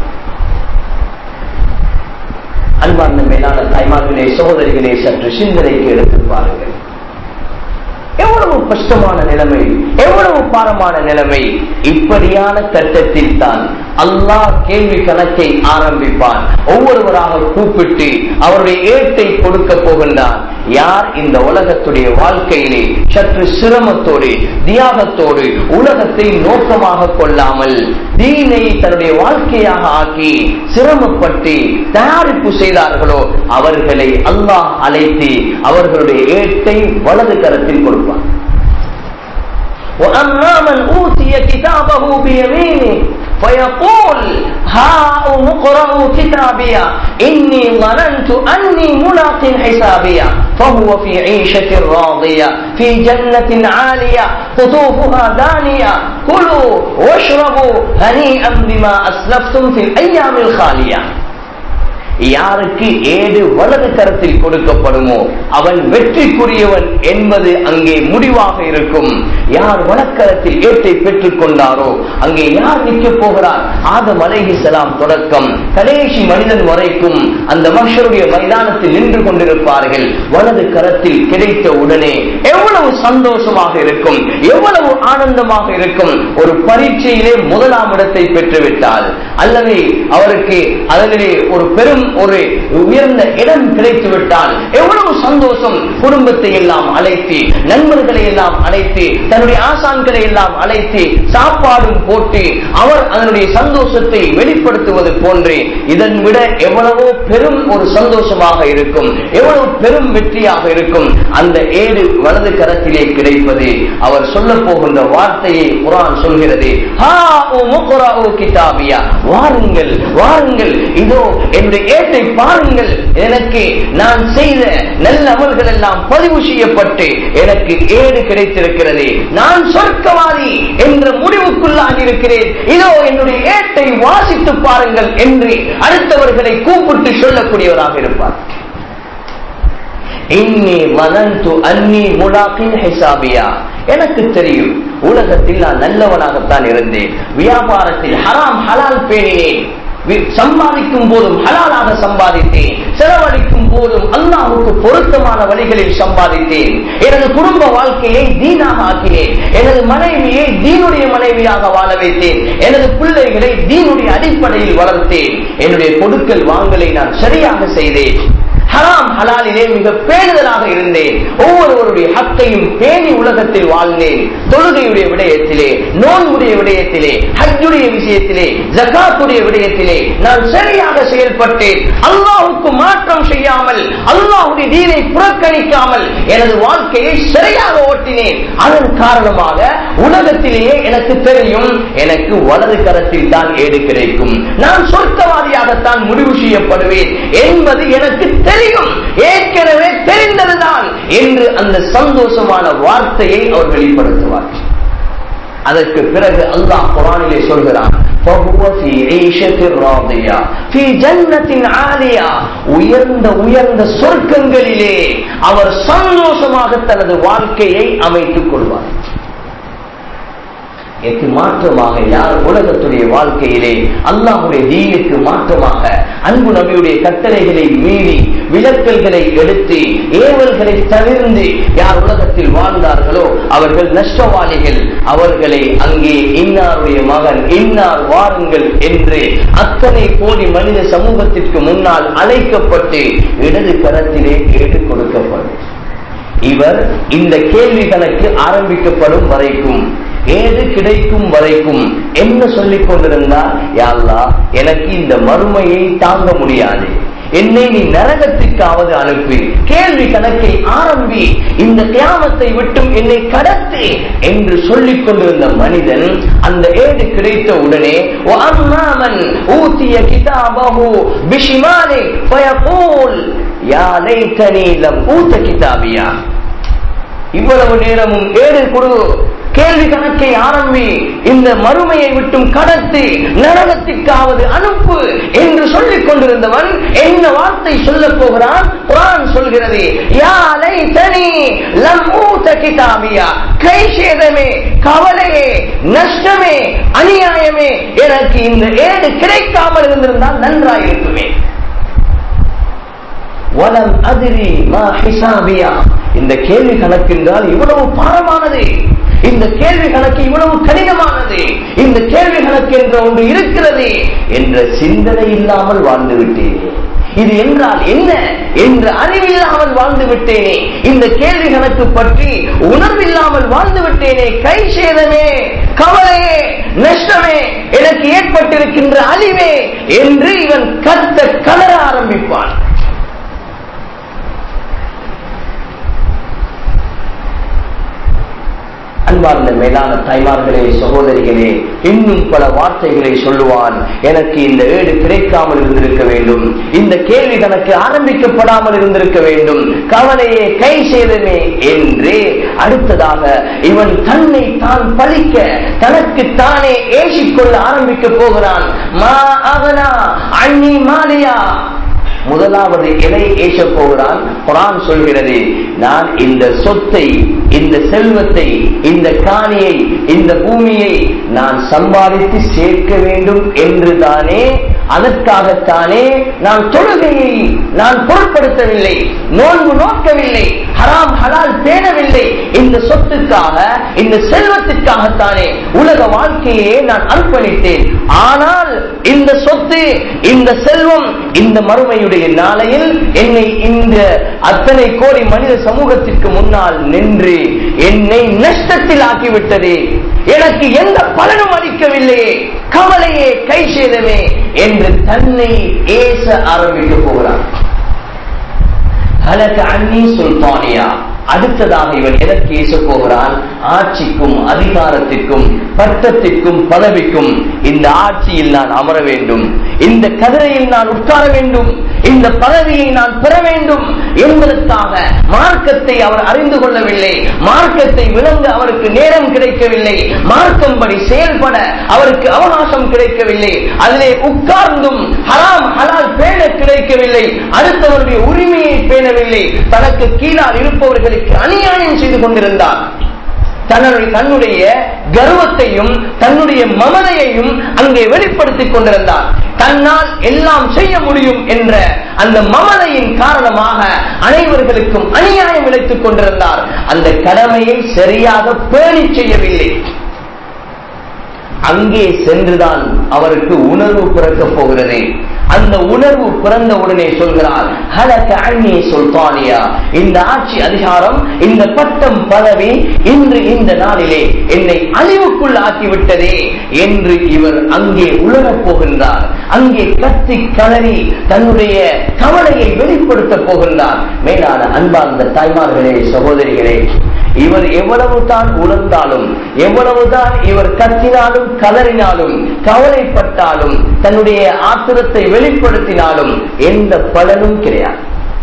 அன்பார்ந்த மேலான தாய்மார்களே சகோதரிகளே சற்று சிந்தனைக்கு எடுத்து பாருங்கள் எவ்வளவு கஷ்டமான நிலைமை எவ்வளவு பாரமான நிலைமை இப்படியான கட்டத்தில் தான் அல்லாஹ் கேள்வி கணக்கை ஆரம்பிப்பான் ஒவ்வொருவராக கூப்பிட்டு அவருடைய ஏட்டை கொடுக்க போகின்றான் யார் இந்த உலகத்துடைய வாழ்க்கையிலே சற்று சிரமத்தோடு தியாகத்தோடு உலகத்தை நோக்கமாக கொள்ளாமல் தீனை தன்னுடைய வாழ்க்கையாக ஆக்கி சிரமப்பட்டு தயாரிப்பு செய்தார்களோ அவர்களை அல்லாஹ் அழைத்து அவர்களுடைய ஏட்டை வலது கரத்தில் கொடுப்பார் وأما من أوتي كتابه بيمينه فيقول هاؤم اقرءوا كتابيا إني ظننت أني ملاق حسابيا فهو في عيشة راضية في جنة عالية قطوفها دانية كلوا واشربوا هنيئا بما أسلفتم في الأيام الخالية யாருக்கு ஏடு வலது கரத்தில் கொடுக்கப்படுமோ அவன் வெற்றிக்குரியவன் என்பது அங்கே முடிவாக இருக்கும் யார் வலக்கரத்தில் ஏட்டை பெற்றுக் கொண்டாரோ அங்கே யார் நிற்க போகிறார் ஆதம் அலைஹிஸ்ஸலாம் தொடக்கம் கடைசி மனிதன் வரைக்கும் அந்த மஷருடைய மைதானத்தில் நின்று கொண்டிருப்பார்கள் வலது கரத்தில் கிடைத்த உடனே எவ்வளவு சந்தோஷமாக இருக்கும் எவ்வளவு ஆனந்தமாக இருக்கும் ஒரு பரீட்சையிலே முதலாம் இடத்தை பெற்றுவிட்டால் அல்லது அவருக்கு அதிலே ஒரு பெரும் ஒரு உயர்ந்த இடம் கிடைத்து விட்டால் எவ்வளவு சந்தோஷம் குடும்பத்தை எல்லாம் அழைத்து நண்பர்களை எல்லாம் அழைத்து தன்னுடைய ஆசான்களை எல்லாம் அழைத்து சாப்பாடும் போட்டு அவர் அதனுடைய சந்தோஷத்தை வெளிப்படுத்துவது போன்று இதன் விட எவ்வளவோ பெரும் ஒரு சந்தோஷமாக இருக்கும் எவ்வளவு பெரும் வெற்றியாக இருக்கும் அந்த ஏடு வலது கரத்திலே கிடைப்பது அவர் சொல்ல போகின்ற வார்த்தையை குரான் சொல்கிறது "ஹா உமுக்ரஉ கிதாபியா." வாருங்கள் வாருங்கள் இதோ என்னுடைய ஏட்டை பாருங்கள் எனக்கு நான் செய்த நல்ல அமல்கள் எல்லாம் பதிவு செய்யப்பட்டு எனக்கு ஏடு கிடைத்திருக்கிறது நான் சொர்க்கவாதி என்ற முடிவுக்குள்ளாகி இருக்கிறேன் இதோ என்னுடைய ஏட்டை வாசித்து பாருங்கள் என்று அடுத்தவர்களை கூப்பிட்டு சொல்லக்கூடியவராக இருப்பார் இன்னி மனந்து அன்னி முலாக்கின் ஹிசாபியா எனக்கு தெரியும் உலகத்தில் நான் நல்லவனாகத்தான் இருந்தேன் வியாபாரத்தில் ஹராம் ஹலால் பேணினேன் வி- சம்பாதிக்கும் போதும் ஹலாலாக சம்பாதித்தேன் செலவழிக்கும் போதும் அல்லாஹுக்கு பொருத்தமான வழிகளில் சம்பாதித்தேன் எனது குடும்ப வாழ்க்கையை தீனாக ஆக்கினேன் எனது மனைவியை தீனுடைய மனைவியாக வாழ வைத்தேன் எனது பிள்ளைகளை தீனுடைய அடிப்படையில் வளர்த்தேன் என்னுடைய கொடுக்கல் வாங்கலை நான் சரியாக செய்தேன் ஹராம் ஹலாலிலே மிக பேணுதலாக இருந்தேன் ஒவ்வொருவருடைய ஹக்கையும் பேணி உலகத்தில் வாழ்ந்தேன் தொழுகையுடைய விடயத்திலே நோன்புடைய விடயத்திலே ஹஜ்ஜுடைய விஷயத்திலே ஜகாத்துடைய விடயத்திலே நான் சரியாக செயல்பட்டேன் அல்லாஹுக்கு மாற்றம் செய்யாமல் அல்லாஹுடைய தீனை புறக்கணிக்காமல் எனது வாழ்க்கையை சரியாக ஓட்டினேன் அதன் காரணமாக உலகத்திலேயே எனக்கு தெரியும் எனக்கு வலது கரத்தில் தான் ஏடு கிடைக்கும் நான் சொர்க்கவாதியாகத்தான் முடிவு செய்யப்படுவேன் என்பது எனக்கு தெரியும் ஏற்கனவே தெரிந்ததுதான் என்று அந்த சந்தோஷமான வார்த்தையை அவர் வெளிப்படுத்துவார் அதற்கு பிறகு அல்லாஹ் குரானிலே சொல்கிறான் فهو في عيشة راضية في جنة عالية உயர்ந்த உயர்ந்த சொர்க்கங்களிலே அவர் சந்தோஷமாக தனது வாழ்க்கையை அமைத்துக் கொள்வார் இதற்கு மாற்றமாக யார் உலகத்துடைய வாழ்க்கையிலே அல்லாஹுடைய தீனுக்கு மாற்றமாக அன்பு நபியுடைய கட்டளைகளை மீறி விலக்கல்களை எடுத்து ஏவல்களை தவிர்ந்து யார் உலகத்தில் வாழ்ந்தார்களோ அவர்கள் நஷ்டவாளிகள் அவர்களை அங்கே இன்னாருடைய மகன் இன்னார் வாருங்கள் என்று அத்தனை கோடி மனித சமூகத்திற்கு முன்னால் அழைக்கப்பட்டு இடது கரத்திலே ஏடு கொடுக்கப்படும் இவர் இந்த கேள்வி கணக்கு ஆரம்பிக்கப்படும் வரைக்கும் ஏது கிடைக்கும் வரைக்கும் என்ன சொல்லிக் கொண்டிருந்தார் யாழ்லா எனக்கு இந்த மறுமையை தாங்க முடியாது என்னை நீ நரகத்திற்காவது அனுப்பி கேள்வி கணக்கை ஆரம்பி இந்த கியாமத்தை விட்டும் என்னை கடத்து என்று சொல்லிக் கொண்டிருந்த மனிதன் அந்த ஏடு கிடைத்த உடனே அம்மாமன் ஊத்திய கிதாபஹு பிஷிமாலே ஃபயகூல் யா லைத்தனி லம் ஊத்த கிதாபியா இவ்வளவு நேரமும் ஏடு கொடு கேள்வி கணக்கை ஆரம்பி இந்த மறுமையை விட்டும் கடத்தி நரகத்திற்காவது அனுப்பு என்று சொல்லிக் கொண்டிருந்தவன் என்ன வார்த்தை சொல்ல போகிறான் குரான் சொல்கிறது யாலை தனி லம் ஊத கிதாபியா கை சேதமே கவலையே நஷ்டமே அநியாயமே எனக்கு இந்த ஏடு கிடைக்காமல் இருந்திருந்தால் நன்றாயிருக்குமே வலம் அதிரி மா ஹிசாபியா இந்த கேள்வி கணக்கு என்றால் இவ்வளவு பாரமானது இந்த கேள்வி கணக்கு இவ்வளவு கடினமானது இந்த கேள்வி கணக்கு என்ற ஒன்று இருக்கிறது என்ற சிந்தனை இல்லாமல் வாழ்ந்து விட்டேனே இது என்றால் என்ன என்ற அறிவில்லாமல் வாழ்ந்து விட்டேனே இந்த கேள்வி கணக்கு பற்றி உணர்வில்லாமல் வாழ்ந்து விட்டேனே கை சேதமே கவலையே நஷ்டமே எனக்கு ஏற்பட்டிருக்கின்ற அழிவே என்று இவன் கத்த கலர ஆரம்பிப்பான் அன்பார்ந்த மேலான தாய்மார்களே சகோதரிகளே இன்னும் பல வார்த்தைகளை சொல்லுவான் எனக்கு இந்த ஏடு கிடைக்காமல் இருந்திருக்க வேண்டும் இந்த கேள்வி கணக்கு ஆரம்பிக்கப்படாமல் இருந்திருக்க வேண்டும் கவலையே கை சேதமே என்று அடுத்ததாக இவன் தன்னை தான் பழிக்க தனக்கு தானே ஏசிக்கொள்ள ஆரம்பிக்க போகிறான் மா அவனா அண்ணி மாலியா முதலாவது எதை ஏச போகிறான் குரான் சொல்கிறது நான் இந்த சொத்தை இந்த செல்வத்தை இந்த காணியை இந்த பூமியை நான் சம்பாதித்து சேர்க்க வேண்டும் என்று தானே அதற்காகத்தானே நான் தொழுகையை நான் பொருட்படுத்தவில்லை நோன்பு நோக்கவில்லை ஹராம் ஹலால் பேணவில்லை இந்த சொத்துக்காக இந்த செல்வத்திற்காகத்தானே உலக வாழ்க்கையே நான் அர்ப்பணித்தேன் ஆனால் இந்த சொத்து இந்த செல்வம் இந்த மறுமையுடைய நாளையில் என்னை இந்த அத்தனை கோடி மனித சமூகத்திற்கு முன்னால் நின்று என்னை நஷ்டத்தில் ஆக்கிவிட்டது எனக்கு எந்த பலனும் அளிக்கவில்லையே கவலையே கை சேதமே என்று தன்னை ஏச ஆரம்பிக்க போகிறான் ஹலக அன்னி சுல்தானியா அடுத்ததாக இவன் எதற்கு ஏச போகிறான் ஆட்சிக்கும் அதிகாரத்திற்கும் பட்டத்திற்கும் பதவிக்கும் இந்த ஆட்சியில் நான் அமர வேண்டும் இந்த கதிரையில் நான் உட்கார வேண்டும் இந்த பதவியை நான் பெற வேண்டும் என்பதற்காக மார்க்கத்தை அவர் அறிந்து கொள்ளவில்லை மார்க்கத்தை விளங்க அவருக்கு நேரம் கிடைக்கவில்லை மார்க்கம்படி செயல்பட அவருக்கு அவகாசம் கிடைக்கவில்லை அதிலே உட்கார்ந்தும் ஹராம் ஹலால் பேண கிடைக்கவில்லை அடுத்தவருடைய உரிமையை பேணவில்லை தனக்கு கீழால் இருப்பவர்களுக்கு அநியாயம் செய்து கொண்டிருந்தார் தன்னுடைய தன்னுடைய கர்வத்தையும் தன்னுடைய மமதையையும் அங்கே வெளிப்படுத்திக் கொண்டிருந்தார் தன்னால் எல்லாம் செய்ய முடியும் என்ற அந்த மமதையின் காரணமாக அனைவர்களுக்கும் அநியாயம் இழைத்துக் கொண்டிருந்தார் அந்த கடமையை சரியாக பேணி செய்யவில்லை அங்கே சென்றுதான் அவருக்கு உணர்வு பிறக்கப் போகிறது அந்த உணர்வு பிறந்த உடனே சொல்கிறார் ஹலக அன்னி சுல்தானியா இந்த ஆட்சி அதிகாரம் இந்த பட்டம் பதவி இன்று இந்த நாளிலே என்னை அழிவுக்குள் ஆக்கிவிட்டதே என்று இவர் அங்கே உணரப் போகின்றார் அங்கே கத்தி கலறி தன்னுடைய கவலையை வெளிப்படுத்தப் போகின்றார் மேலான அன்பார்ந்த தாய்மார்களே சகோதரிகளே இவர் எவ்வளவு தான் உணர்ந்தாலும் எவ்வளவுதான் இவர் கத்தினாலும் கதறினாலும் கவலைப்பட்டாலும் தன்னுடைய ஆத்திரத்தை வெளிப்படுத்தினாலும் எந்த பலனும் கிடையாது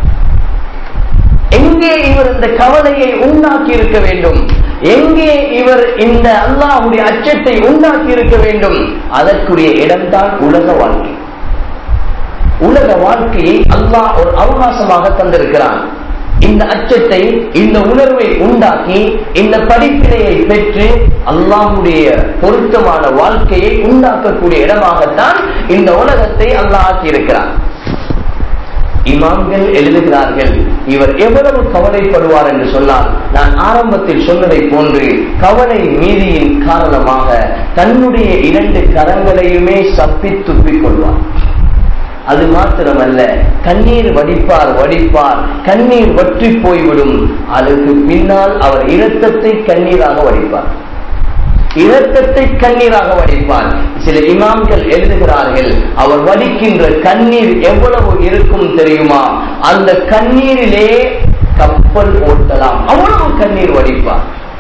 எங்கே இவர் இந்த கவலையை உண்டாக்கி இருக்க வேண்டும் எங்கே இவர் இந்த அல்லாஹுடைய அச்சத்தை உண்டாக்கி இருக்க வேண்டும் அதற்குரிய இடம்தான் உலக வாழ்க்கை உலக வாழ்க்கையை அல்லாஹ் ஒரு அவகாசமாக தந்திருக்கிறான் இந்த அச்சத்தை இந்த உணர்வை உண்டாக்கி இந்த படிப்பினையை பெற்று அல்லாஹுடைய பொருத்தமான வாழ்க்கையை உண்டாக்கக்கூடிய இடமாகத்தான் இந்த உலகத்தை அல்லாஹ் ஆக்கியிருக்கிறார் இமாம்கள் எழுதுகிறார்கள் இவர் எவ்வளவு கவலைப்படுவார் என்று சொன்னால் நான் ஆரம்பத்தில் சொன்னதை போன்று கவலை மீதியின் காரணமாக தன்னுடைய இரண்டு கரங்களையுமே சப்பி துப்பிக் கொள்வார் அது மாத்திரமல்ல கண்ணீர் வடிப்பார் வடிப்பார் கண்ணீர் வற்றி போய்விடும் அதற்கு பின்னால் அவர் இரத்தத்தை கண்ணீராக வடிப்பார் இரத்தத்தை கண்ணீராக வடிப்பார் சில இமாம்கள் எழுதுகிறார்கள் அவர் வடிக்கின்ற கண்ணீர் எவ்வளவு இருக்கும் தெரியுமா அந்த கண்ணீரிலே கப்பல் ஓட்டலாம் அவ்வளவு கண்ணீர் வடிப்பார்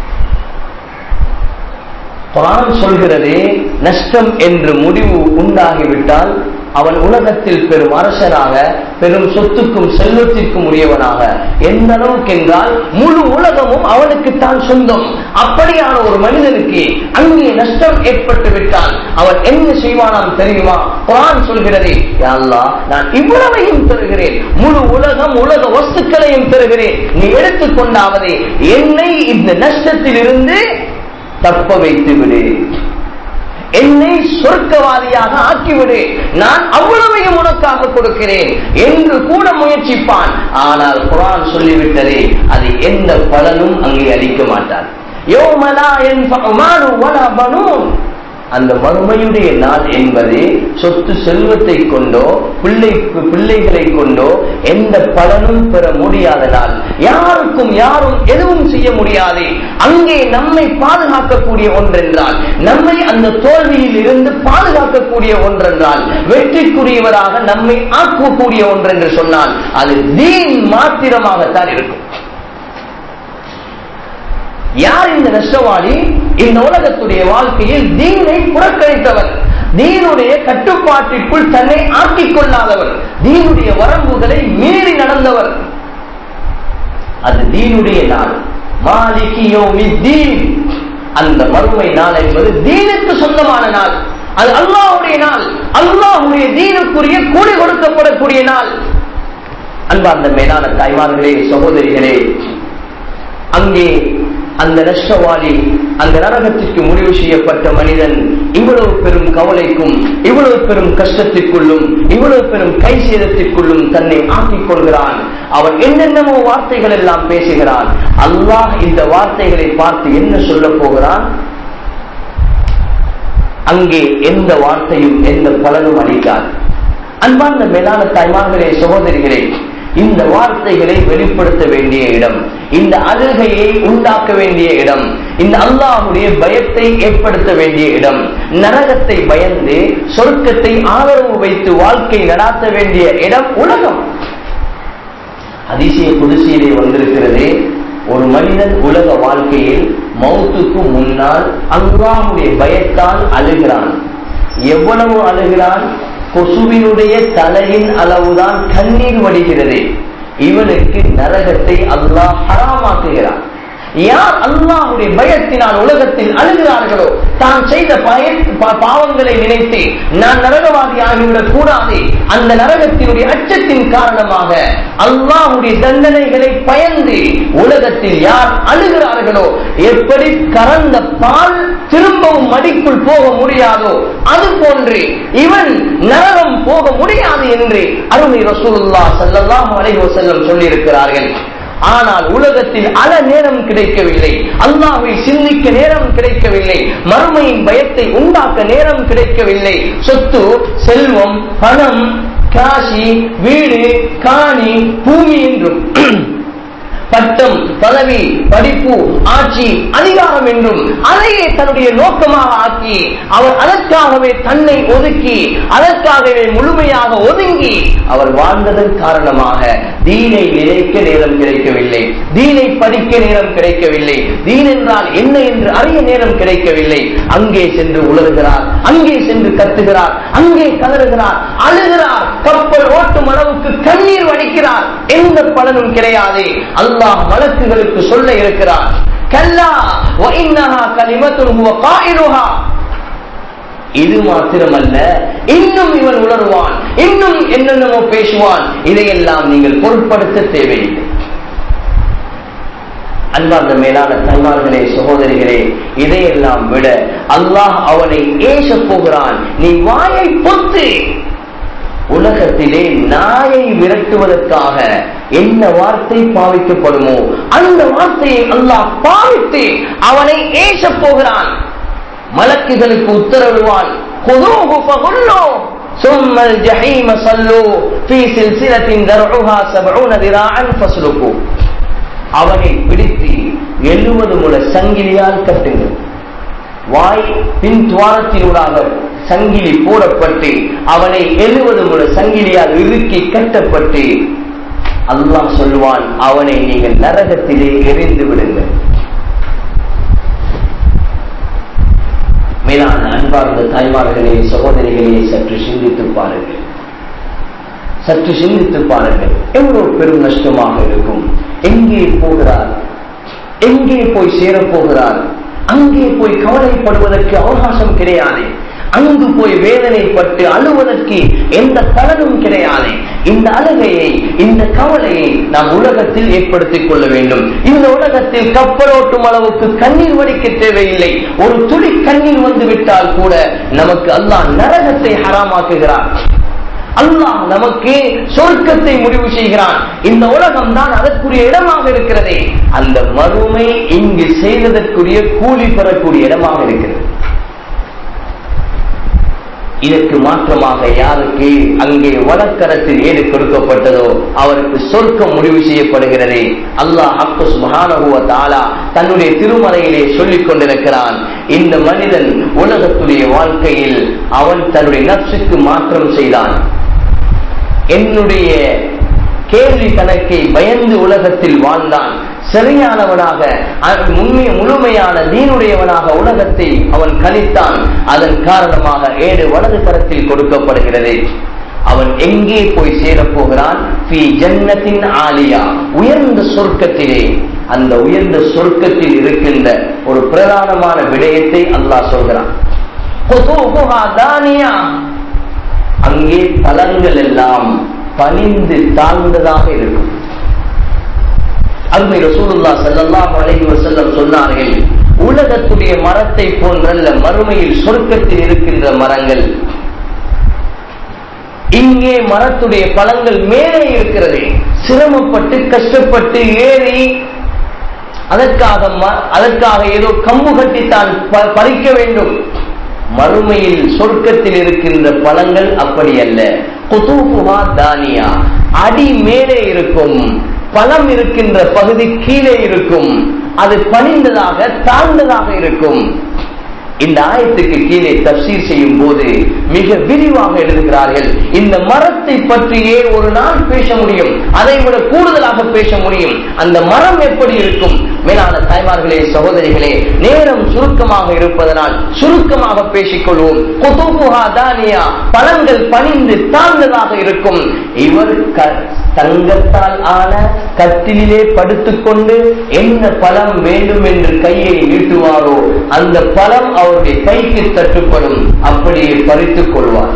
குரான் சொல்கிறது நஷ்டம் என்று முடிவு உண்டாகிவிட்டால் அவன் உலகத்தில் பெரும் அரசனாக பெரும் சொத்துக்கும் செல்வத்திற்கும் உரியவனாக எந்த அளவுக்கு என்றால் முழு உலகமும் அவனுக்கு தான் சொந்தம் அப்படியான ஒரு மனிதனுக்கு அங்கே நஷ்டம் ஏற்பட்டு விட்டால் அவன் என்ன செய்வானாம் தெரியுமா குரான் சொல்கிறது அல்லா நான் இவ்வளவையும் தருகிறேன் முழு உலகம் உலக வஸ்துக்களையும் தருகிறேன் நீ எடுத்துக்கொண்டாவதே என்னை இந்த நஷ்டத்தில் இருந்து தப்ப வைத்து விடு என்னை சொர்க்கவாதியாக ஆக்கிவிடு நான் அவ்வளவையும் உனக்காக கொடுக்கிறேன் என்று கூட முயற்சிப்பான் ஆனால் குரான் சொல்லிவிட்டதே அது எந்த பலனும் அங்கே அளிக்க மாட்டான் யோமலா என் அந்த மறுமையுடைய நாள் என்பது சொத்து செல்வத்தை கொண்டோ பிள்ளை பிள்ளைகளை கொண்டோ எந்த பலனும் பெற முடியாத நாள் யாருக்கும் யாரும் எதுவும் செய்ய முடியாது அங்கே நம்மை பாதுகாக்கக்கூடிய ஒன்றென்றால் நம்மை அந்த தோல்வியில் இருந்து பாதுகாக்கக்கூடிய ஒன்றென்றால் வெற்றிக்குரியவராக நம்மை ஆக்கக்கூடிய ஒன்றென்று சொன்னால் அது தீன் மாத்திரமாகத்தான் இருக்கும் யார் இந்த நஷ்டவாளி இந்த உலகத்துடைய வாழ்க்கையில் தீனை புறக்கணித்தவர் தீனுடைய கட்டுப்பாட்டிற்குள் தன்னை ஆக்கிக் கொள்ளாதவர் தீனுடைய வரம்புகளை மீறி நடந்தவர் அது தீனுடைய நாள் மாலிகியோமி தீன் அந்த மறுமை நாள் என்பது தீனுக்கு சொந்தமான நாள் அது அல்லாஹுடைய நாள் அல்லாஹுடைய தீனுக்குரிய கூலி கொடுக்கப்படக்கூடிய நாள் அன்பார்ந்த மேலான தாய்மார்களே சகோதரிகளே அங்கே அந்த நஷ்டவாளி அந்த நரகத்திற்கு முடிவு செய்யப்பட்ட மனிதன் இவ்வளவு பெரும் கவலைக்கும் இவ்வளவு பெரும் கஷ்டத்திற்குள்ளும் இவ்வளவு பெரும் கை சேதத்திற்குள்ளும் தன்னை ஆக்கிக் கொள்கிறான் அவன் என்னென்னமோ வார்த்தைகள் எல்லாம் பேசுகிறான் அல்லாஹ் இந்த வார்த்தைகளை பார்த்து என்ன சொல்ல போகிறான் அங்கே எந்த வார்த்தையும் எந்த பலனும் அளிக்காது அன்பார்ந்த மேலான தாய்மார்களே சகோதரிகளே இந்த வார்த்தைகளை வெளிப்படுத்த வேண்டிய இடம் இந்த அழுகையை உண்டாக்க வேண்டிய இடம் இந்த அல்லாஹுடைய பயத்தை ஏற்படுத்த வேண்டிய இடம் நரகத்தை பயந்து சொர்க்கத்தை ஆதரவு வைத்து வாழ்க்கை நடாத்த வேண்டிய இடம் உலகம் அதிசய குதிசையிலே வந்திருக்கிறது ஒரு மனிதன் உலக வாழ்க்கையில் மௌத்துக்கு முன்னால் அல்லாஹுடைய பயத்தால் அழுகிறான் எவ்வளவு அழுகிறான் கொசுவினுடைய தலையின் அளவுதான் கண்ணீர் வடிகிறது இவனுக்கு நரகத்தை அல்லாஹ் ஹராமாக்குகிறான் யார் அல்லாஹுடைய பயத்தினால் உலகத்தில் அழுகிறார்களோ தான் செய்த பய பாவங்களை நினைத்து நான் நரகவாதி ஆகிவிடக் கூடாது அந்த நரகத்தினுடைய அச்சத்தின் காரணமாக அல்லாஹுடைய தண்டனைகளை பயந்து உலகத்தில் யார் அழுகிறார்களோ எப்படி கறந்த பால் திரும்பவும் மடிக்குள் போக முடியாதோ அது போன்று இவன் நரகம் போக முடியாது என்று அருமை ரசூலுல்லா சல்லல்லாஹு அலைஹி வஸல்லம் சொல்லியிருக்கிறார்கள் ஆனால் உலகத்தில் அல நேரம் கிடைக்கவில்லை அல்லாவை சிந்திக்க நேரம் கிடைக்கவில்லை மறுமையின் பயத்தை உண்டாக்க நேரம் கிடைக்கவில்லை சொத்து செல்வம் பணம் காசி வீடு காணி பூமி என்றும் பட்டம் பதவி படிப்பு ஆட்சி அதிகாரம் என்றும் அதையே தன்னுடைய நோக்கமாக ஆக்கி அவர் அதற்காகவே தன்னை ஒதுக்கி அதற்காகவே முழுமையாக ஒதுங்கி அவர் வாழ்ந்ததன் காரணமாக தீனை நினைக்க நேரம் கிடைக்கவில்லை தீனை படிக்க நேரம் கிடைக்கவில்லை தீன் என்றால் என்ன என்று அறிய நேரம் கிடைக்கவில்லை அங்கே சென்று உலர்கிறார் அங்கே சென்று கத்துகிறார் அங்கே கதறுகிறார் அழுகிறார் கப்பல் ஓட்டும் அளவுக்கு கண்ணீர் வடிக்கிறார் எந்த பலனும் கிடையாது அல்லாஹ் வழக்குகளுக்கு சொல்ல இருக்கிறார் கல்லா وإنها كلمة هو قائلها இது மாத்திரமல்ல இன்னும் இவன் உணர்வான் இன்னும் என்னென்னமோ பேசுவான் இதையெல்லாம் நீங்கள் பொருட்படுத்த தேவையில்லை அன்பார்ந்த மேலான தாய்மார்களே சகோதரிகளே இதையெல்லாம் விட அல்லாஹ் அவனை ஏச போகிறான் நீ வாயை பொத்து உலகத்திலே நாயை விரட்டுவதற்காக என்ன வார்த்தை பாவிக்கப்படுமோ அந்த வார்த்தையை அல்லாஹ் பாவித்து அவனை ஏச போகிறான் மலக்குகளுக்கு உத்தரவிடுவான் ثم الجحيم صلوا في سلسلة ذرعها سبعون ذراعا فاسلكوا அவனை பிடித்து எழுபது முழ சங்கிலியால் கட்டுங்கள் வாய் பின் துவாரத்தினூடாக சங்கிலி போடப்பட்டு அவனை எழுபது முழ சங்கிலியால் இறுக்கி கட்டப்பட்டு அல்லாஹ் சொல்வான் அவனை நீங்கள் நரகத்திலே எரிந்து விடுங்கள் மேலான அன்பார்ந்த தாய்மார்களே சகோதரிகளே சற்று சிந்தித்து பாருங்கள் சற்று சிந்தித்து பாருங்கள் எவ்வளவு பெரும் நஷ்டமாக இருக்கும் எங்கே போகிறார் எங்கே போய் சேரப்போகிறார் அங்கே போய் கவலைப்படுவதற்கு அவகாசம் கிடையாது அங்கு போய் வேதனைப்பட்டு அழுவதற்கு எந்த பலனும் கிடையாது இந்த அழுகையை இந்த கவலையை நாம் உலகத்தில் ஏற்படுத்திக் கொள்ள வேண்டும் இந்த உலகத்தில் கப்பலோட்டும் அளவுக்கு கண்ணீர் வடிக்க தேவையில்லை ஒரு துளி கண்ணீர் வந்து விட்டால் கூட நமக்கு அல்லாஹ் நரகத்தை ஹராமாக்குகிறார் அல்லாஹ் நமக்கு சொர்க்கத்தை முடிவு செய்கிறான் இந்த உலகம் தான் அதற்குரிய இடமாக இருக்கிறதே அந்த மறுமை இங்கு செய்ததற்குரிய கூலி பெறக்கூடிய இடமாக இருக்கிறது இதற்கு மாற்றமாக யாருக்கு அங்கே வழக்கரத்தில் ஏடு கொடுக்கப்பட்டதோ அவருக்கு சொர்க்கம் முடிவு செய்யப்படுகிறது அல்லாஹ் அக்குஸ் மகானகுவ தாலா தன்னுடைய திருமலையிலே சொல்லிக் கொண்டிருக்கிறான் இந்த மனிதன் உலகத்துடைய வாழ்க்கையில் அவன் தன்னுடைய நப்சுக்கு மாற்றம் செய்தான் என்னுடைய கேள்வி கணக்கை பயந்து உலகத்தில் வாழ்ந்தான் சரியானவனாக உண்மை முழுமையான தீனுடையவனாக உலகத்தை அவன் கணித்தான் அதன் காரணமாக ஏழு வலது கரத்தில் கொடுக்கப்படுகிறது அவன் எங்கே போய் சேரப்போகிறான் பி ஜன்னத்தின் ஆலியா உயர்ந்த சொர்க்கத்திலே அந்த உயர்ந்த சொர்க்கத்தில் இருக்கின்ற ஒரு பிரதானமான விடயத்தை அல்லாஹ் சொல்கிறான் அங்கே பலன்கள் எல்லாம் பணிந்து தாழ்ந்ததாக இருக்கும் அருமை ரசூலுல்லா ஸல்லல்லாஹு அலைஹி வஸல்லம் சொன்னார்கள் உலகத்துடைய மரத்தை போன்றல்ல மறுமையில் சொர்க்கத்தில் இருக்கின்ற மரங்கள் இங்கே மரத்துடைய பழங்கள் மேலே இருக்கிறது சிரமப்பட்டு கஷ்டப்பட்டு ஏறி அதற்காக ம- அதற்காக ஏதோ கம்பு கட்டித்தான் ப- பறிக்க வேண்டும் மறுமையில் சொர்க்கத்தில் இருக்கின்ற பழங்கள் அப்படி அல்ல குதூபுஹா தானியா அடி மேலே இருக்கும் பழம் இருக்கின்ற பகுதி கீழே இருக்கும் அது பணிந்ததாக தாழ்ந்ததாக இருக்கும் இந்த ஆயத்துக்கு கீழே தப்சீர் செய்யும் போது மிக விரிவாக எழுதுகிறார்கள் இந்த மரத்தை பற்றியே ஒரு நாள் பேச முடியும் அதை விட கூடுதலாக பேச முடியும் அந்த மரம் எப்படி இருக்கும் மேலான தாய்மார்களே சகோதரிகளே நேரம் சுருக்கமாக இருப்பதனால் சுருக்கமாக பேசிக்கொள்வோம் குதுபுஹா தானியா பழங்கள் பணிந்து தாழ்ந்ததாக இருக்கும் இவர் க- தங்கத்தால் ஆன கட்டிலே படுத்துக்கொண்டு என்ன பழம் வேண்டும் என்று கையை நீட்டுவாரோ அந்த பழம் அவருடைய கைக்கு தட்டுப்படும் அப்படியே பறித்துக் கொள்வார்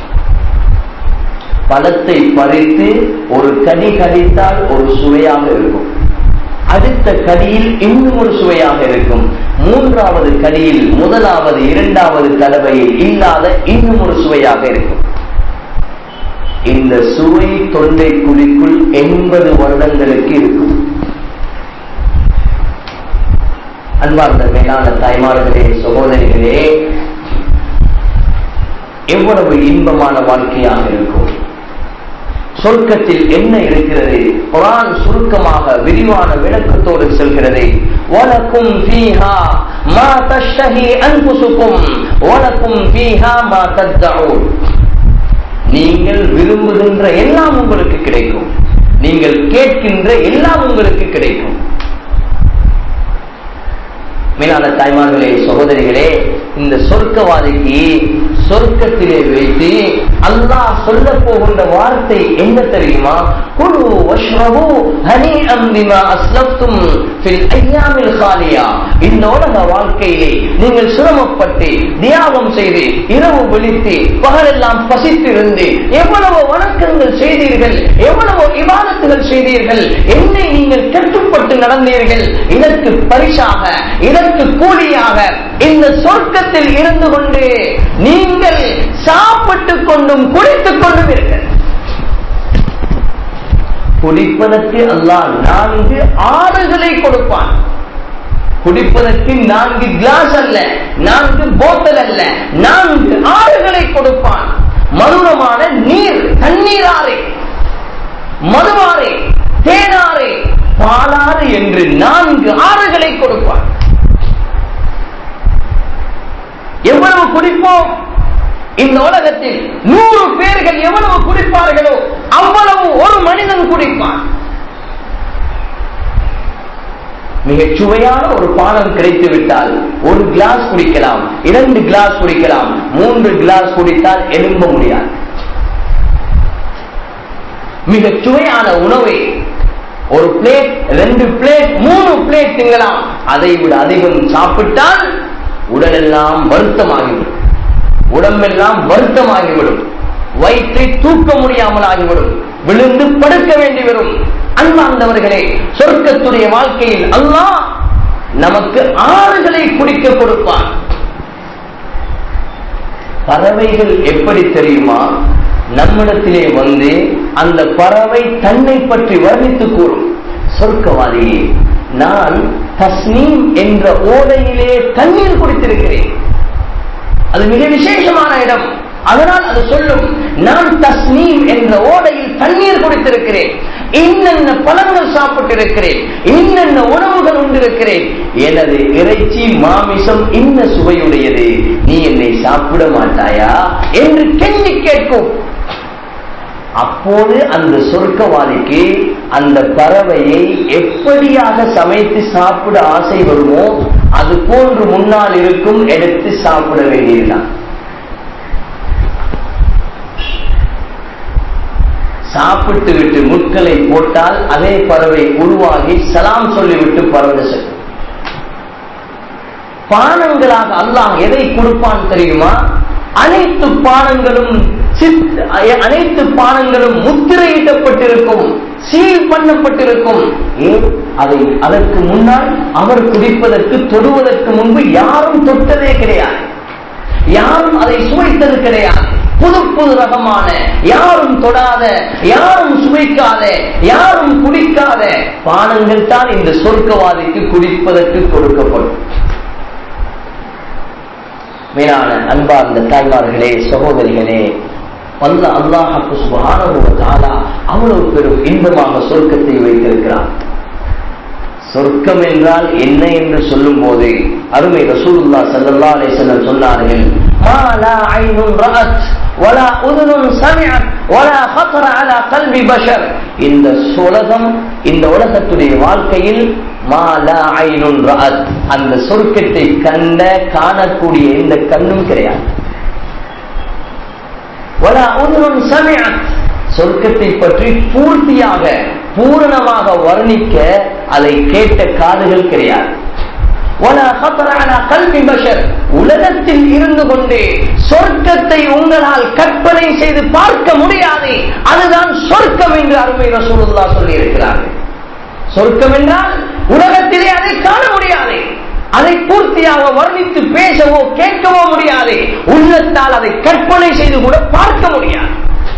பழத்தை பறித்து ஒரு கடி கடித்தால் ஒரு சுவையாக இருக்கும் அடுத்த கடியில் இன்னும் ஒரு சுவையாக இருக்கும் மூன்றாவது கடியில் முதலாவது இரண்டாவது தடவையில் இல்லாத இன்னும் ஒரு சுவையாக இருக்கும் இந்த சுவை தொண்டை குழிக்குள் எண்பது வருடங்களுக்கு இருக்கும் அன்பார்ந்த மேலான தாய்மார்களே சகோதரிகளே எவ்வளவு இன்பமான வாழ்க்கையாக இருக்கும் சொர்க்கத்தில் என்ன இருக்கிறது குரான் சுருக்கமாக விரிவான விளக்கத்தோடு செல்கிறது வலக்கும் ஃபீஹா மா தஷ்தஹி அன்புசுக்கும் வலக்கும் ஃபீஹா மா தத்தஊன் நீங்கள் விரும்புகின்ற எல்லாம் உங்களுக்கு கிடைக்கும் நீங்கள் கேட்கின்ற எல்லாம் உங்களுக்கு கிடைக்கும் மேலான தாய்மார்களே சகோதரிகளே இந்த சொர்க்கவாதிக்கு சொர்க்கத்திலே வைத்து அல்லாஹ் சொல்ல போகின்ற வார்த்தை என்ன தெரியுமா குழு வஷ்ரபு ஹனீஅம் பிமா அஸ்லப்தும் ஃபில் ஐயாமில் காலியா இந்த உலக வாழ்க்கையிலே நீங்கள் சிரமப்பட்டு தியாகம் செய்து இரவு விழித்து பகலெல்லாம் பசித்திருந்து எவ்வளவு வணக்கங்கள் செய்தீர்கள் எவ்வளவு இபாதத்துகள் செய்தீர்கள் என்னை நீங்கள் கட்டுப்பட்டு நடந்தீர்கள் இதற்கு பரிசாக இதற்கு கூலியாக இந்த சொர்க்கத்தில் இருந்து கொண்டு நீங்கள் சாப்பிட்டுக் கொண்டும் குடித்துக் கொண்டும் இருங்கள் குடிப்பதற்கு அல்லாஹ் நான்கு ஆறுகளை கொடுப்பான் குடிப்பதற்கு நான்கு கிளாஸ் அல்ல நான்கு போத்தல் அல்ல நான்கு ஆறுகளை கொடுப்பான் மதுரமான நீர் தண்ணீராறு மதுவாறு தேனாறு பாலாறு என்று நான்கு ஆறுகளை கொடுப்பான் எவ்வளவு குடிப்போம் இந்த உலகத்தில் நூறு பேர்கள் எவ்வளவு குடிப்பார்களோ அவ்வளவு ஒரு மனிதன் குடிப்பான் மிகச் சுவையான ஒரு பானம் கிடைத்து விட்டால் ஒரு கிளாஸ் குடிக்கலாம் இரண்டு கிளாஸ் குடிக்கலாம் மூன்று கிளாஸ் குடித்தால் எழும்ப முடியாது மிகச் சுவையான உணவை ஒரு பிளேட் ரெண்டு பிளேட் மூணு பிளேட் திங்கலாம் அதை விட அதிகம் சாப்பிட்டால் உடலெல்லாம் வருத்தமாகிவிடும் உடம்பெல்லாம் வருத்தமாகிவிடும் வயிற்றை தூக்க முடியாமல் ஆகிவிடும் விழுந்து படுக்க வேண்டி வரும் அன்பார்ந்தவர்களே சொர்க்கத்துடைய வாழ்க்கையில் அல்லாஹ் நமக்கு ஆறுகளை குடிக்க கொடுப்பான் பறவைகள் எப்படி தெரியுமா நம்மிடத்திலே வந்து அந்த பறவை தன்னை பற்றி வர்ணித்து கூறும் சொர்க்கவாதியே நான் தஸ்னீம் என்ற ஓடையிலே தண்ணீர் குடித்திருக்கிறேன் அது மிக விசேஷமான இடம் அதனால் அது சொல்லும் நான் தஸ்னீம் என்ற ஓடையில் தண்ணீர் குடித்திருக்கிறேன் இன்னென்ன பழங்கள் சாப்பிட்டிருக்கிறேன் இன்னென்ன உணவுகள் உண்டிருக்கிறேன் எனது இறைச்சி மாமிசம் இன்ன சுவையுடையது நீ என்னை சாப்பிட மாட்டாயா என்று கெஞ்சி கேட்கும் அப்போது அந்த சொர்க்கவாதிக்கு அந்த பறவையை எப்படியாக சமைத்து சாப்பிட ஆசை வருமோ அது போன்று முன்னால் இருக்கும் எடுத்து சாப்பிட வேண்டியதுதான் சாப்பிட்டு விட்டு முட்களை போட்டால் அதே பறவை உருவாகி சலாம் சொல்லிவிட்டு பறந்து செல்லும் பானங்களாக அல்லாஹ் எதை கொடுப்பான் தெரியுமா அனைத்து பானங்களும் சித்- அ- அனைத்து பானங்களும் முத்திரையிடப்பட்டிருக்கும் சீல் பண்ணப்பட்டிருக்கும் ஏன் அதை அதற்கு முன்னால் அவர் குடிப்பதற்கு தொடுவதற்கு முன்பு யாரும் தொட்டதே கிடையாது யாரும் அதை சுவைத்தது கிடையாது புது புது ரகமான யாரும் தொடாத யாரும் சுவைக்காத யாரும் குடிக்காத பானங்கள் தான் இந்த சொர்க்கவாதிக்கு குடிப்பதற்கு கொடுக்கப்படும் மேலான அன்பார்ந்த தாய்மார்களே சகோதரிகளே வல்ல அல்லாஹாக்கு சுபஹானஹு வ தஆலா அவ்வளவு பெரும் இன்பமாக சொர்க்கத்தை வைத்திருக்கிறார் சொர்க்கம் என்றால் என்ன என்று சொல்லும் போது அருமை ரசூலுல்லா ஸல்லல்லாஹு அலைஹி வஸல்லம் சொன்னார்கள் மா லா ஐனுன் ரஅத் வலா உதுனுன் சமிஅத் வலா خطر على قلب بشر இந்த உலகம் இந்த உலகத்துடைய வாழ்க்கையில் மா லா ஐனுன் ரஅத் அந்த சொர்க்கத்தை கண்ட காணக்கூடிய எந்த கண்ணும் கிடையாது வலா உதுனுன் சமிஅத் சொர்க்கத்தை பற்றி பூர்த்தியாக பூரணமாக வர்ணிக்க அதை கேட்ட காதுகள் கிடையாது ولا خطر على قلب بشر உலகத்தில் இருந்து கொண்டே சொர்க்கத்தை உங்களால் கற்பனை செய்து பார்க்க முடியாது அதுதான் சொர்க்கம் என்று அருமை ரசூலுல்லாஹ் சொல்லி இருக்கிறார்கள் சொர்க்கம் என்றால் உலகத்திலே அதை காண முடியாது அதை பூர்த்தியாக வர்ணித்து பேசவோ கேட்கவோ முடியாது உள்ளத்தால் அதை கற்பனை செய்து கூட பார்க்க முடியாது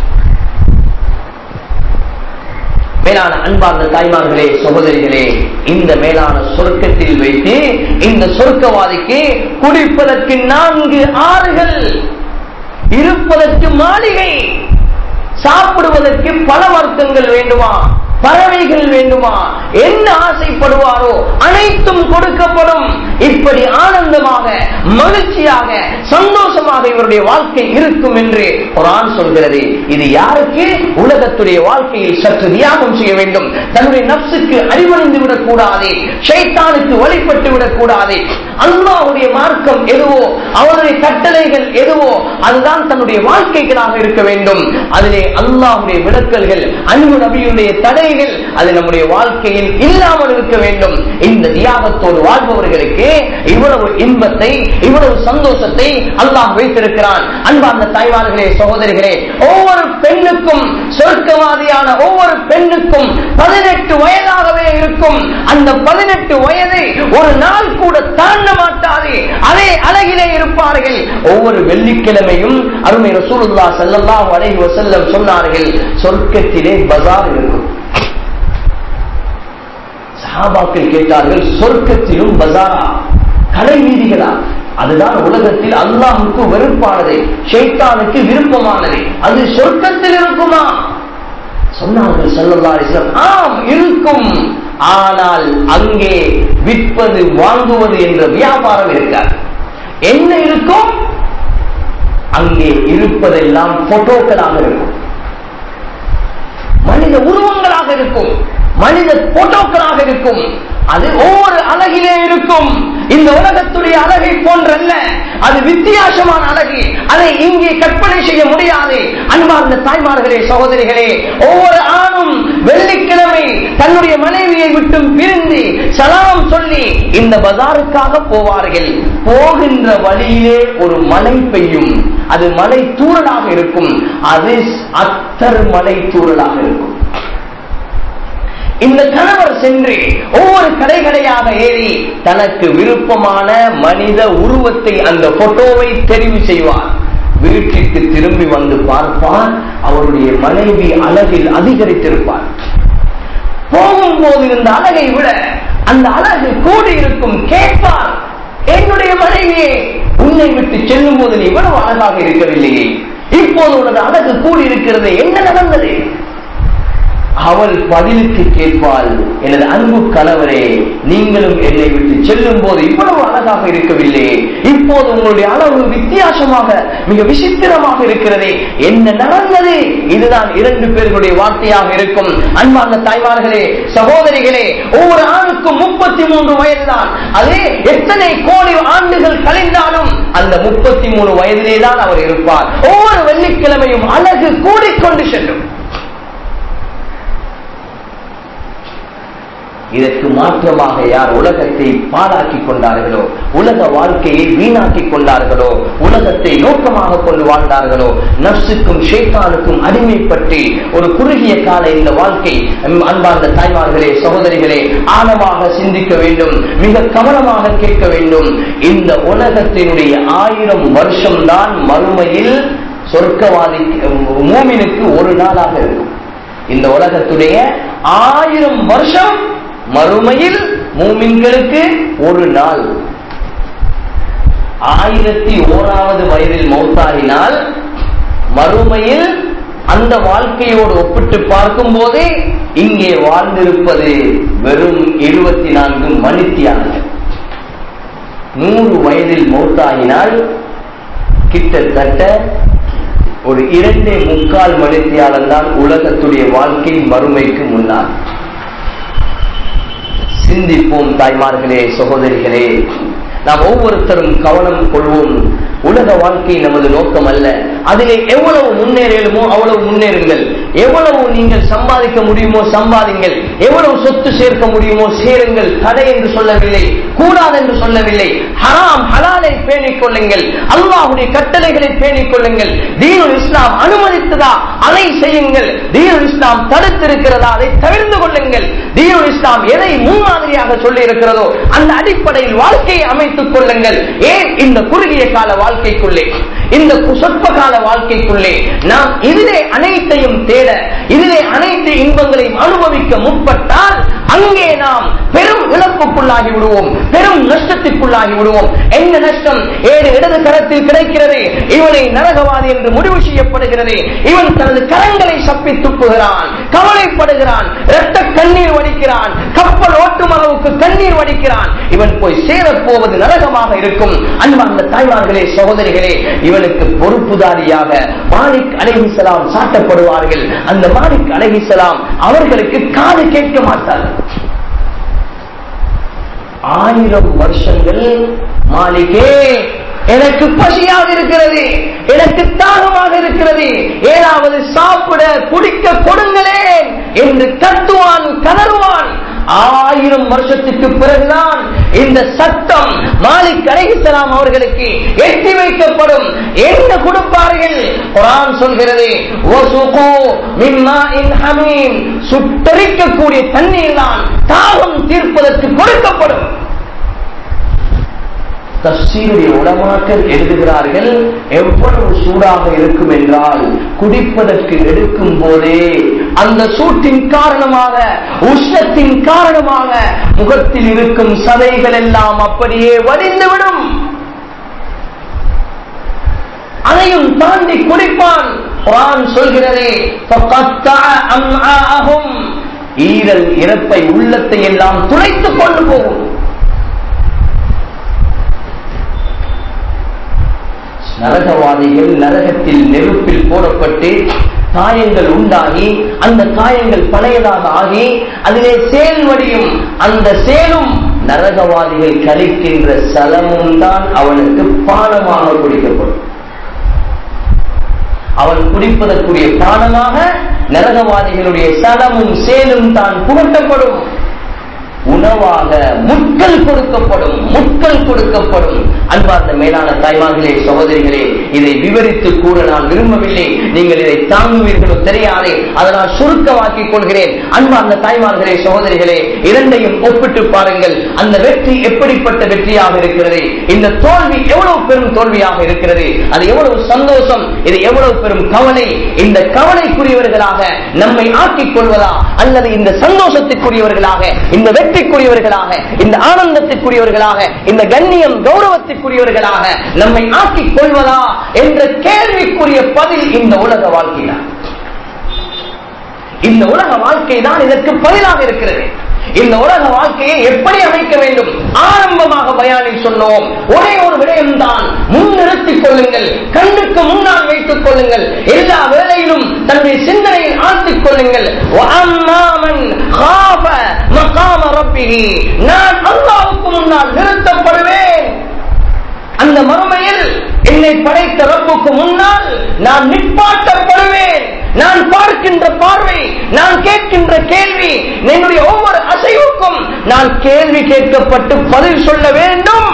மேலான அன்பார்ந்த தாய்மார்களே சகோதரிகளே இந்த மேலான சொர்க்கத்தில் வைத்து இந்த சொர்க்கவாதிக்கு குடிப்பதற்கு நான்கு ஆறுகள் இருப்பதற்கு மாளிகை சாப்பிடுவதற்கு பல வர்க்கங்கள் வேண்டுமா பறவைகள் வேண்டுமா என்ன ஆசைப்படுவாரோ அனைத்தும் கொடுக்கப்படும் இப்படி ஆனந்தமாக மகிழ்ச்சியாக சந்தோஷமாக இவருடைய வாழ்க்கை இருக்கும் என்று குரான் சொல்கிறது இது யாருக்கு உலகத்துடைய வாழ்க்கையில் சற்று தியாகம் செய்ய வேண்டும் தன்னுடைய நப்சுக்கு அறிவணிந்து விடக்கூடாது ஷைத்தானுக்கு வழிபட்டு விடக்கூடாது அல்லாஹுடைய மார்க்கம் எதுவோ அவருடைய கட்டளைகள் எதுவோ அதுதான் தன்னுடைய வாழ்க்கைகளாக இருக்க வேண்டும் அதிலே அல்லாஹுடைய விளக்கல்கள் அன்பு நபியுடைய தடைகள் அது நம்முடைய வாழ்க்கையில் இல்லாமல் இருக்க வேண்டும் இந்த தியாகத்தோடு வாழ்பவர்களுக்கு இவ்வளவு இன்பத்தை இவ்வளவு சந்தோஷத்தை அல்லாஹ் வைத்திருக்கிறான் அன்பார்ந்த தாய்மார்களே சகோதரிகளே ஒவ்வொரு பெண்ணுக்கும் சொர்க்கவாதியான ஒவ்வொரு பெண்ணுக்கும் பதினெட்டு வயதாகவே இருக்கும் அந்த பதினெட்டு வயதை ஒரு நாள் கூட தாண்ட மாட்டாது அதே அழகிலே இருப்பார்கள் ஒவ்வொரு வெள்ளிக்கிழமையும் அருமை ரசூலுல்லா ஸல்லல்லாஹு அலைஹி வஸல்லம் சொன்னார்கள் சொர்க்கத்திலே பஜார் இருக்கும் சஹாபாக்கள் கேட்டார்கள் சொர்க்கத்திலும் பஜாரா கடை வீதிகளா அதுதான் உலகத்தில் அல்லாஹுக்கு வெறுப்பானது ஷைத்தானுக்கு விருப்பமானது அது சொர்க்கத்தில் இருக்குமா சொன்னார்கள் ஸல்லல்லாஹு அலைஹி வஸல்லம் ஆம் இருக்கும் ஆனால் அங்கே விற்பது வாங்குவது என்ற வியாபாரம் இருக்காது என்ன இருக்கும் அங்கே இருப்பதெல்லாம் போட்டோக்களாக இருக்கும் மனித உருவங்களாக இருக்கும் மனித போட்டோக்களாக இருக்கும் அது ஒவ்வொரு அழகிலே இருக்கும் இந்த உலகத்துடைய அழகை போன்றல்ல அது வித்தியாசமான அழகு அதை இங்கே கற்பனை செய்ய முடியாது அன்பார்ந்த தாய்மார்களே சகோதரிகளே ஒவ்வொரு ஆணும் வெள்ளிக்கிழமை தன்னுடைய மனைவியை விட்டு பிரிந்து சலாம் சொல்லி இந்த பஜாருக்காக போவார்கள் போகின்ற வழியிலே ஒரு மழை பெய்யும் அது மலை தூறலாக இருக்கும் அது அத்தர் மலை தூறலாக இருக்கும் இந்த கணவர் சென்று ஒவ்வொரு கடைகடையாக ஏறி தனக்கு விருப்பமான மனித உருவத்தை அந்த போட்டோவை தெரிவு செய்வார் வீட்டிற்கு திரும்பி வந்து பார்ப்பார் அவருடைய மனைவி அழகில் அதிகரித்திருப்பார் போகும்போது இருந்த அழகை விட அந்த அழகு கூடி இருக்கும் கேட்பார் என்னுடைய மனைவியே உன்னை விட்டு செல்லும் போது நீ இவ்வளவு அழகாக இருக்கவில்லையே இப்போது உனது அழகு கூடி இருக்கிறது என்ன நடந்தது அவள் பதிலுக்கு கேட்பாள் எனது அன்பு கணவரே நீங்களும் என்னை விட்டு செல்லும் போது இவ்வளவு அழகாக இருக்கவில்லை இப்போது உங்களுடைய அளவு வித்தியாசமாக மிக விசித்திரமாக இருக்கிறதே என்ன நடந்தது இதுதான் இரண்டு பேர்களுடைய வார்த்தையாக இருக்கும் அன்பார்ந்த தாய்மார்களே சகோதரிகளே ஒவ்வொரு ஆணுக்கும் முப்பத்தி மூன்று வயதுதான் அதே எத்தனை கோடி ஆண்டுகள் கழிந்தாலும் அந்த முப்பத்தி மூணு வயதிலே தான் அவர் இருப்பார் ஒவ்வொரு வெள்ளிக்கிழமையும் அழகு கூடிக்கொண்டு செல்லும் இதற்கு மாற்றமாக யார் உலகத்தை பாழாக்கி கொண்டார்களோ உலக வாழ்க்கையை வீணாக்கி கொண்டார்களோ உலகத்தை நோக்கமாக கொண்டு வாழ்ந்தார்களோ நர்சுக்கும் ஷேத்தானுக்கும் அடிமைப்பட்டு ஒரு குறுகிய கால இந்த வாழ்க்கை ம், அன்பார்ந்த தாய்மார்களே சகோதரிகளே ஆழமாக சிந்திக்க வேண்டும் மிக கவனமாக கேட்க வேண்டும் இந்த உலகத்தினுடைய ஆயிரம் வருஷம்தான் மறுமையில் சொர்க்கவாதி மூமினுக்கு ஒரு நாளாக இருக்கும் இந்த உலகத்துடைய ஆயிரம் வருஷம் மறுமையில் மூமின்களுக்கு ஒரு நாள் ஆயிரத்தி ஓராவது வயதில் மௌத்தாகினால் மறுமையில் அந்த வாழ்க்கையோடு ஒப்பிட்டு பார்க்கும் போதே இங்கே வாழ்ந்திருப்பது வெறும் இருபத்தி நான்கு மணித்தியானது நூறு வயதில் மௌத்தாகினால் கிட்டத்தட்ட ஒரு இரண்டே முக்கால் மணித்தியாலம் தான் உலகத்துடைய வாழ்க்கை மறுமைக்கு முன்னால் சிந்திப்போம் தாய்மார்களே சகோதரிகளே நாம் ஒவ்வொருத்தரும் கவனம் கொள்வோம் உலக வாழ்க்கை நமது நோக்கம் அல்ல அதிலே எவ்வளவு முன்னேறலுமோ அவ்வளவு முன்னேறுங்கள் எவ்வளவு நீங்கள் சம்பாதிக்க முடியுமோ சம்பாதிங்கள் எவ்வளவு சொத்து சேர்க்க முடியுமோ சேருங்கள் தடை என்று சொல்லவில்லை கூடாது என்று சொல்லவில்லை ஹராம் ஹலாலை பேணிக் கொள்ளுங்கள் அல்லாஹுடைய கட்டளைகளை பேணிக் கொள்ளுங்கள் தீனுல் இஸ்லாம் அனுமதித்ததா அதை செய்யுங்கள் தீனுல் இஸ்லாம் தடுத்திருக்கிறதா அதை தவிர்த்து கொள்ளுங்கள் தீனுல் இஸ்லாம் எதை முன்மாதிரியாக சொல்லி இருக்கிறதோ அந்த அடிப்படையில் வாழ்க்கையை அமைத்துக் கொள்ளுங்கள் ஏன் இந்த குறுகிய கால வாழ்க்கைக்குள்ளே இந்த சொற்ப கால வாழ்க்கைக்குள்ளே நாம் இதிலே அனைத்தையும் தேட இதிலே அனைத்து இன்பங்களையும் அனுபவிக்க முற்பட்டால் அங்கே நாம் பெரும் இழப்புக்குள்ளாகி விடுவோம் பெரும் நஷ்டத்திற்குள்ளாகி விடுவோம் என்ன நஷ்டம் ஏழு இடது கரத்தில் கிடைக்கிறது இவனை நரகவாதி என்று முடிவு செய்யப்படுகிறது இவன் தனது கரங்களை சப்பி துப்புகிறான் கவலைப்படுகிறான் இரத்த கண்ணீர் வடிக்கிறான் கப்பல் ஓட்டும் அளவுக்கு கண்ணீர் வடிக்கிறான் இவன் போய் சேரப்போவது நரகமாக இருக்கும் அன்பார்ந்த தாய்மார்களே சகோதரிகளே இவனுக்கு பொறுப்புதாரியாக மாலிக் அலைஹிசலாம் சாட்டப்படுவார்கள் அந்த மாலிக் அலைஹிசலாம் அவர்களுக்கு காது கேட்க மாட்டார்கள் ஆயிரம் வருஷங்கள் மாளிகே எனக்கு பசியாக இருக்கிறது எனக்கு தாகமாக இருக்கிறது ஏதாவது சாப்பிட குடிக்க கொடுங்களேன் என்று கத்துவான் கதறுவான் ஆயிரம் வருஷத்துக்கு பிறகுதான் இந்த சட்டம் மாலிக் அலைஹிஸ்ஸலாம் அவர்களுக்கு எட்டி வைக்கப்படும் என்ன கொடுப்பார்கள் குரான் சொல்கிறது "வசுகு மின் மாஇன் ஹமீம்." சுட்டரிக்கக்கூடிய தண்ணீர் தான் தாகம் தீர்ப்பதற்கு கொடுக்கப்படும் தப்சீருடைய உலமாக்கள் எழுதுகிறார்கள் எவ்வளவு சூடாக இருக்கும் என்றால் குடிப்பதற்கு எடுக்கும் போதே அந்த சூட்டின் காரணமாக உஷ்ணத்தின் காரணமாக முகத்தில் இருக்கும் சதைகள் எல்லாம் அப்படியே வடிந்துவிடும் அதையும் தாண்டி குடிப்பான் குரான் சொல்கிறது "ஃபகத்தஅ அம்ஆஅஹும்." ஈரல் இறப்பை உள்ளத்தை எல்லாம் துளைத்துக் கொண்டு போகும் நரகவாதிகள் நரகத்தில் நெருப்பில் போடப்பட்டு காயங்கள் உண்டாகி அந்த காயங்கள் பழையதாக ஆகி அதிலே சேல் வடியும் அந்த சேலும் நரகவாதிகள் கழிக்கின்ற சலமும் தான் அவனுக்கு பானமாக குடிக்கப்படும் அவன் குடிப்பதற்குரிய பானமாக நரகவாதிகளுடைய சலமும் சேலும் தான் புகட்டப்படும் உணவாக முட்கள் கொடுக்கப்படும் முட்கள் கொடுக்கப்படும் அன்பார்ந்த மேலான தாய்மார்களே சகோதரிகளே இதை விவரித்து கூற நான் விரும்பவில்லை நீங்கள் இதை தாங்குவீர்களோ தெரியாதே அதனால் சுருக்கமாக்கிக் கொள்கிறேன் அன்பார்ந்த தாய்மார்களே சகோதரிகளே இரண்டையும் ஒப்பிட்டு பாருங்கள் அந்த வெற்றி எப்படிப்பட்ட வெற்றியாக இருக்கிறது இந்த தோல்வி எவ்வளவு பெரும் தோல்வியாக இருக்கிறது அது எவ்வளவு சந்தோஷம் இது எவ்வளவு பெரும் கவலை இந்த கவலைக்குரியவர்களாக நம்மை ஆக்கிக் கொள்வதா அல்லது இந்த சந்தோஷத்திற்குரியவர்களாக இந்த வெற்றிக்குரியவர்களாக இந்த ஆனந்தத்திற்குரியவர்களாக இந்த கண்ணியம் கௌரவத்திற்குரியவர்களாக நம்மை ஆக்கிக் கொள்வதா என்ற கேள்விக்குரிய பதில் இந்த உலக வாழ்க்கைதான் இந்த உலக வாழ்க்கை தான் இதற்கு பதிலாக இருக்கிறது இந்த உலக வாழ்க்கையை எப்படி அமைக்க வேண்டும் ஆரம்பமாக பயானில் சொன்னோம் ஒரே ஒரு விடயம்தான் முன்னிறுத்திக் கொள்ளுங்கள் கண்ணுக்கு முன்னால் வைத்துக் கொள்ளுங்கள் எல்லா வேளையிலும் தன்னுடைய சிந்தனையில் ஆழ்த்திக் கொள்ளுங்கள் وَأَمَّا مَنْ خَافَ مَقَامَ رَبِّهِ நான் அல்லாஹ்வுக்கு முன்னால் நிறுத்தப்படுவேன் அந்த மறுமையில் என்னை படைத்த ரப்புக்கு முன்னால் நான் நிப்பாட்டப்படுவேன் நான் பார்க்கின்ற பார்வை நான் கேட்கின்ற கேள்வி என்னுடைய ஒவ்வொரு அசைவுக்கும் நான் கேள்வி கேட்கப்பட்டு பதில் சொல்ல வேண்டும்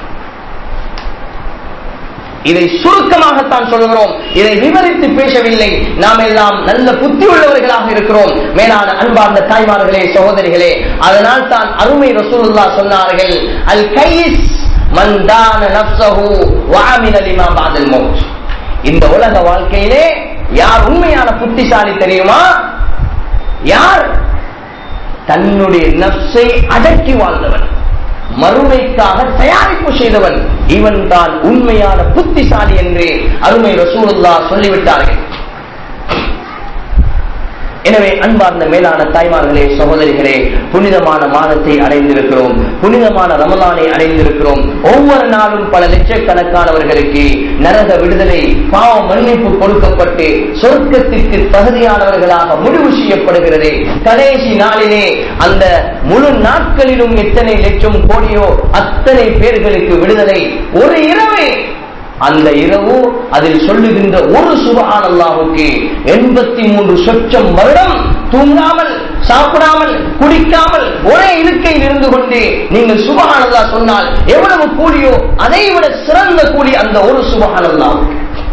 இதை சுருக்கமாகத்தான் சொல்கிறோம் இதை விவரித்து பேசவில்லை நாம் எல்லாம் நல்ல புத்தி உள்ளவர்களாக இருக்கிறோம் மேலான அன்பார்ந்த தாய்மார்களே சகோதரிகளே அதனால் தான் அருமை ரசூலுல்லா சொன்னார்கள் அல் கைஸ் மந்தான நப்சஹு வஅமில லிமா பாதல் மௌத் இந்த உலக வாழ்க்கையிலே யார் உண்மையான புத்திசாலி தெரியுமா யார் தன்னுடைய நப்சை அடக்கி வாழ்ந்தவன் மறுமைக்காக தயாரிப்பு செய்தவன் இவன் தான் உண்மையான புத்திசாலி என்று அருமை ரசூலுல்லா சொல்லிவிட்டார்கள் எனவே அன்பார்ந்த மேலான தாய்மார்களே சகோதரிகளே புனிதமான மாதத்தை அடைந்திருக்கிறோம் புனிதமான ரமலானை அடைந்திருக்கிறோம் ஒவ்வொரு நாளும் பல லட்சக்கணக்கானவர்களுக்கு நரக விடுதலை பாவ மன்னிப்பு கொடுக்கப்பட்டு சொர்க்கத்திற்கு தகுதியானவர்களாக முடிவு செய்யப்படுகிறது கடைசி நாளிலே அந்த முழு நாட்களிலும் எத்தனை லட்சம் கோடியோ அத்தனை பேர்களுக்கு விடுதலை ஒரு இரவே அந்த இரவு அதில் சொல்லுகின்ற ஒரு சுபஹான் அல்லாஹுக்கு எண்பத்தி மூன்று சொச்சம் வருடம் தூங்காமல் சாப்பிடாமல் குடிக்காமல் ஒரே இருக்கையில் இருந்து கொண்டு நீங்கள் சுபஹான் அல்லா சொன்னால் எவ்வளவு கூலியோ அதை விட சிறந்த கூலி அந்த ஒரு சுபஹான் அல்லாஹுக்கு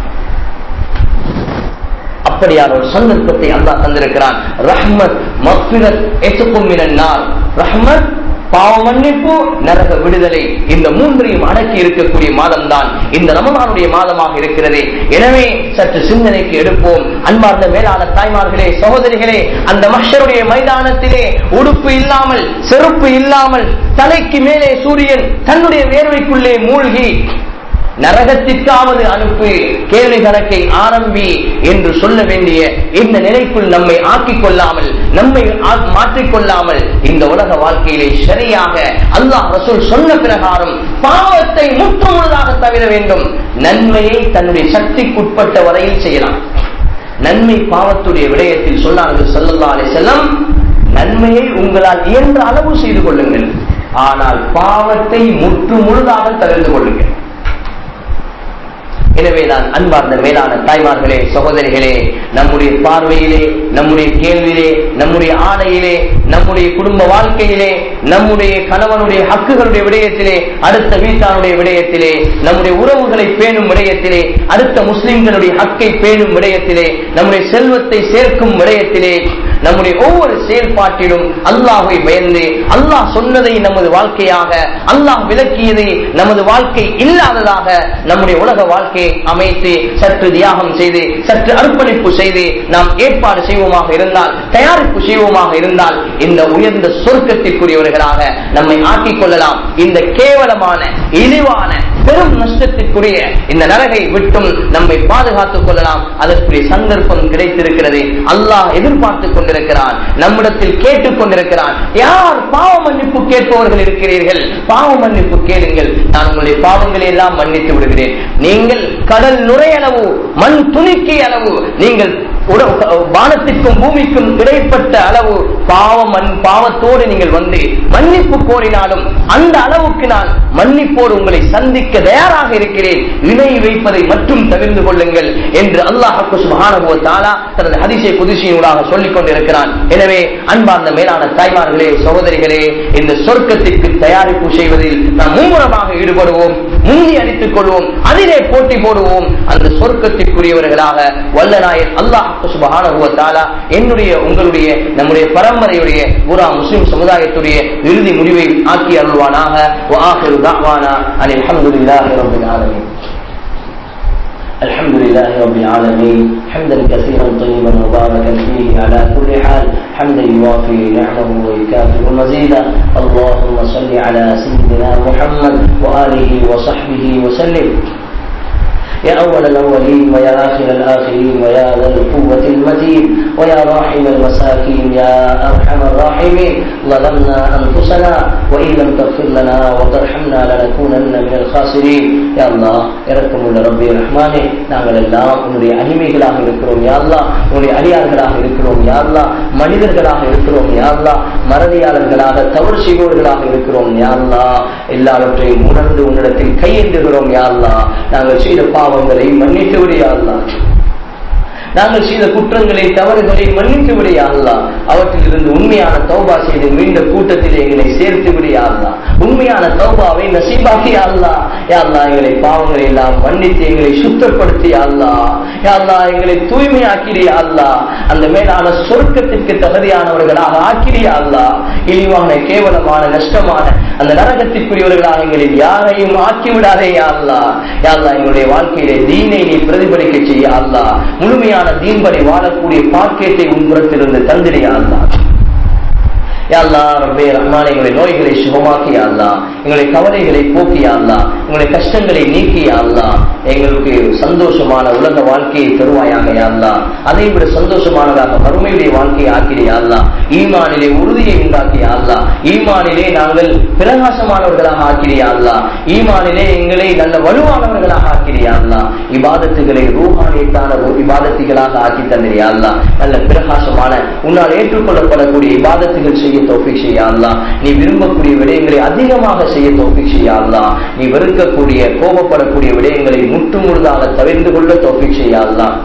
அப்படியான ஒரு சந்தர்ப்பத்தை அல்லாஹ் தந்திருக்கிறான் ரஹ்மத் மஃபிரத் எத்துக்கும் மினன்னார் ரஹ்மத் பாவ மன்னிப்பு நரக விடுதலை இந்த மூன்றையும் அடக்கி இருக்கக்கூடிய மாதம் தான் இந்த ரமலானுடைய மாதமாக இருக்கிறது எனவே சற்று சிந்தனைக்கு எடுப்போம் அன்பார்ந்த மேலான தாய்மார்களே சகோதரிகளே அந்த மஷருடைய மைதானத்திலே உடுப்பு இல்லாமல் செருப்பு இல்லாமல் தலைக்கு மேலே சூரியன் தன்னுடைய வேர்வைக்குள்ளே மூழ்கி நரகத்திற்காவது அனுப்பு கேள்வி கணக்கை ஆரம்பி என்று சொல்ல வேண்டிய இந்த நிலைக்குள் நம்மை ஆக்கிக் கொள்ளாமல் நம்மை மாற்றிக்கொள்ளாமல் இந்த உலக வாழ்க்கையிலே சரியாக அல்லாஹ் ரசூல் சொன்ன பிரகாரம் பாவத்தை முற்றுமுழுதாக தவிர வேண்டும் நன்மையை தன்னுடைய சக்திக்குட்பட்ட வரையில் செய்யலாம் நன்மை பாவத்துடைய விடயத்தில் சொன்னார்கள் சொல்லல்லா அலை செல்லம் நன்மையை உங்களால் இயன்ற அளவு செய்து கொள்ளுங்கள் ஆனால் பாவத்தை முற்று முழுதாக தவிர்த்து கொள்ளுங்கள் எனவேதான் அன்பார்ந்த மேலான தாய்மார்களே சகோதரிகளே நம்முடைய பார்வையிலே நம்முடைய கேள்வியிலே நம்முடைய ஆடையிலே நம்முடைய குடும்ப வாழ்க்கையிலே நம்முடைய கணவனுடைய ஹக்குகளுடைய விடயத்திலே அடுத்த வீட்டானுடைய விடயத்திலே நம்முடைய உறவுகளை பேணும் விடயத்திலே அடுத்த முஸ்லிம்களுடைய ஹக்கை பேணும் விடயத்திலே நம்முடைய செல்வத்தை சேர்க்கும் விடயத்திலே நம்முடைய ஒவ்வொரு செயல்பாட்டிலும் அல்லாஹை பயந்து அல்லாஹ் சொன்னதை நமது வாழ்க்கையாக அல்லாஹ் விளக்கியதை நமது வாழ்க்கை இல்லாததாக நம்முடைய உலக வாழ்க்கையை அமைத்து சற்று தியாகம் செய்து சற்று அர்ப்பணிப்பு செய்து நாம் ஏற்பாடு செய்வோமாக இருந்தால் தயாரிப்பு செய்வோமாக இருந்தால் இந்த உயர்ந்த சொர்க்கத்திற்குரியவர்களாக நம்மை ஆக்கிக் கொள்ளலாம் இந்த கேவலமான இழிவான பெரும் நஷ்டத்திற்குரிய இந்த நரகை விட்டும் நம்மை பாதுகாத்துக் கொள்ளலாம் அதற்குரிய சந்தர்ப்பம் கிடைத்திருக்கிறது அல்லாஹ் எதிர்பார்த்துக் கொண்டிருக்கிறான் நம்மிடத்தில் கேட்டுக் கொண்டிருக்கிறான் யார் பாவ மன்னிப்பு கேட்பவர்கள் இருக்கிறீர்கள் பாவ மன்னிப்பு கேளுங்கள் நான் உங்களுடைய பாவங்களை எல்லாம் மன்னித்து விடுகிறேன் நீங்கள் கடல் நுரையளவு மண் துணிக்கை அளவு நீங்கள் வானத்திற்கும் பூமிக்கும் இடைப்பட்ட அளவு பாவ மண் பாவத்தோடு நீங்கள் வந்து மன்னிப்பு கோரினாலும் அந்த அளவுக்கு நான் மன்னிப்போடு உங்களை சந்திக்க தயாராக இருக்கிறேன் இணை வைப்பதை மட்டும் தவிர்த்து கொள்ளுங்கள் என்று அல்லாஹு சுபானுவ தாலா தனது ஹதிசை புதுசியூடாக சொல்லிக் கொண்டிருக்கிறான் எனவே அன்பார்ந்த மேலான தாய்மார்களே சகோதரிகளே இந்த சொர்க்கத்திற்கு தயாரிப்பு செய்வதில் நாம் மும்முரமாக ஈடுபடுவோம் முந்தி அடித்துக் கொள்வோம் அதிலே போட்டி போடுவோம் அந்த சொர்க்கத்திற்குரியவர்களாக வல்லநாயன் அல்லாஹ் சுபஹானுவத்தாலா என்னுடைய உங்களுடைய நம்முடைய பரம்பரையுடைய புறா முஸ்லிம் சமுதாயத்துடைய இறுதி முடிவை ஆக்கி அருள்வானாக وآخر دعوانا أن الحمد لله رب العالمين الحمد لله رب العالمين حمدا كثيرا طيبا مباركا فيه على كل حال حمدا يوافي نعمه ويكافئ مزيدا اللهم صل على سيدنا محمد وآله وصحبه وسلم يا أول الأولين ويا آخر الآخرين ويا ذا القوة المتين ويا راحم المساكين يا أرحم الراحمين ظلمنا أنفسنا وإن لم تغفر لنا وترحمنا لنكونن من الخاسرين يا الله இறக்கம் உள்ள ரப்பி ரஹ்மானே நாங்கள் எல்லாம் உன்னுடைய அடிமைகளாக இருக்கிறோம் யாழ்லா உன்னுடைய அடியார்களாக இருக்கிறோம் யாழ்லா மனிதர்களாக இருக்கிறோம் யாழ்லா மறதியாளர்களாக தவறு செய்வோர்களாக இருக்கிறோம் யாழ்லா எல்லாவற்றையும் உணர்ந்து உன்னிடத்தில் கையெழுந்துகிறோம் யாழ்லா நாங்கள் செய்த பாவங்களை மன்னித்து விடையாள்லா நாங்கள் செய்த குற்றங்களை தவறுகளை மன்னித்து விடையாள்லா அவற்றிலிருந்து உண்மையான தௌபா செய்து மீண்ட கூட்டம் கூட்டத்தில் எங்களை சேர்த்து விடு யா அல்லாஹ் உண்மையான தௌபாவை நசீபாக்கி யா அல்லாஹ் யா அல்லாஹ் எங்களை பாவங்களை எல்லாம் மன்னித்து எங்களை சுத்தப்படுத்தி யா அல்லாஹ் யா அல்லாஹ் எங்களை தூய்மையாக்கிறியா அல்லாஹ் அந்த மேலான சொர்க்கத்திற்கு தகுதியானவர்களாக ஆக்கிறியா அல்லாஹ் இழிவான கேவலமான நஷ்டமான அந்த நரகத்திற்குரியவர்களாக எங்களில் யாரையும் ஆக்கி விடாதே யா அல்லாஹ் யா அல்லாஹ் எங்களுடைய வாழ்க்கையிலே தீனை நீ பிரதிபலிக்க செய்ய அல்லாஹ் முழுமையான தீன்படி வாழக்கூடிய பாக்கியத்தை உன்புறத்திலிருந்து தந்திரியா அல்லாஹ் யா அல்லாஹ் ரப்பே ரஹ்மான் எங்களுடைய நோய்களை சுகமாக்கியா அல்லாஹ் எங்களுடைய கவலைகளை போக்கியா அல்லாஹ் எங்களுடைய கஷ்டங்களை நீக்கியா அல்லாஹ் எங்களுக்கு சந்தோஷமான உலக வாழ்க்கையை தருவாயாக யா அல்லாஹ் அதை விட சந்தோஷமானதாக மறுமையுடைய வாழ்க்கையை ஆக்கிறியா அல்லாஹ் ஈமானிலே உறுதியை உண்டாக்கியா அல்லாஹ் ஈமானிலே நாங்கள் பிரகாசமானவர்களாக ஆக்கிறியா அல்லாஹ் ஈமானிலே எங்களை நல்ல வலுவானவர்களாக ஆக்கிறியா அல்லாஹ் இபாதத்துகளை ரூஹானியத்தான இபாதத்துகளாக ஆக்கி தந்திரியா அல்லாஹ் நல்ல பிரகாசமான உன்னால் ஏற்றுக்கொள்ளப்படக்கூடிய இபாதத்துகள் செய்ய தோப்பிக் செய்ய அல்லாஹ் நீ விரும்பக்கூடிய விடயங்களை அதிகமாக செய்ய தோப்பிக் செய்ய அல்லாஹ் நீ வெறுக்கக்கூடிய கோபப்படக்கூடிய விடயங்களை முற்று முழுதாக தவிர்த்து கொள்ள தோப்பிக் செய்ய அல்லாஹ்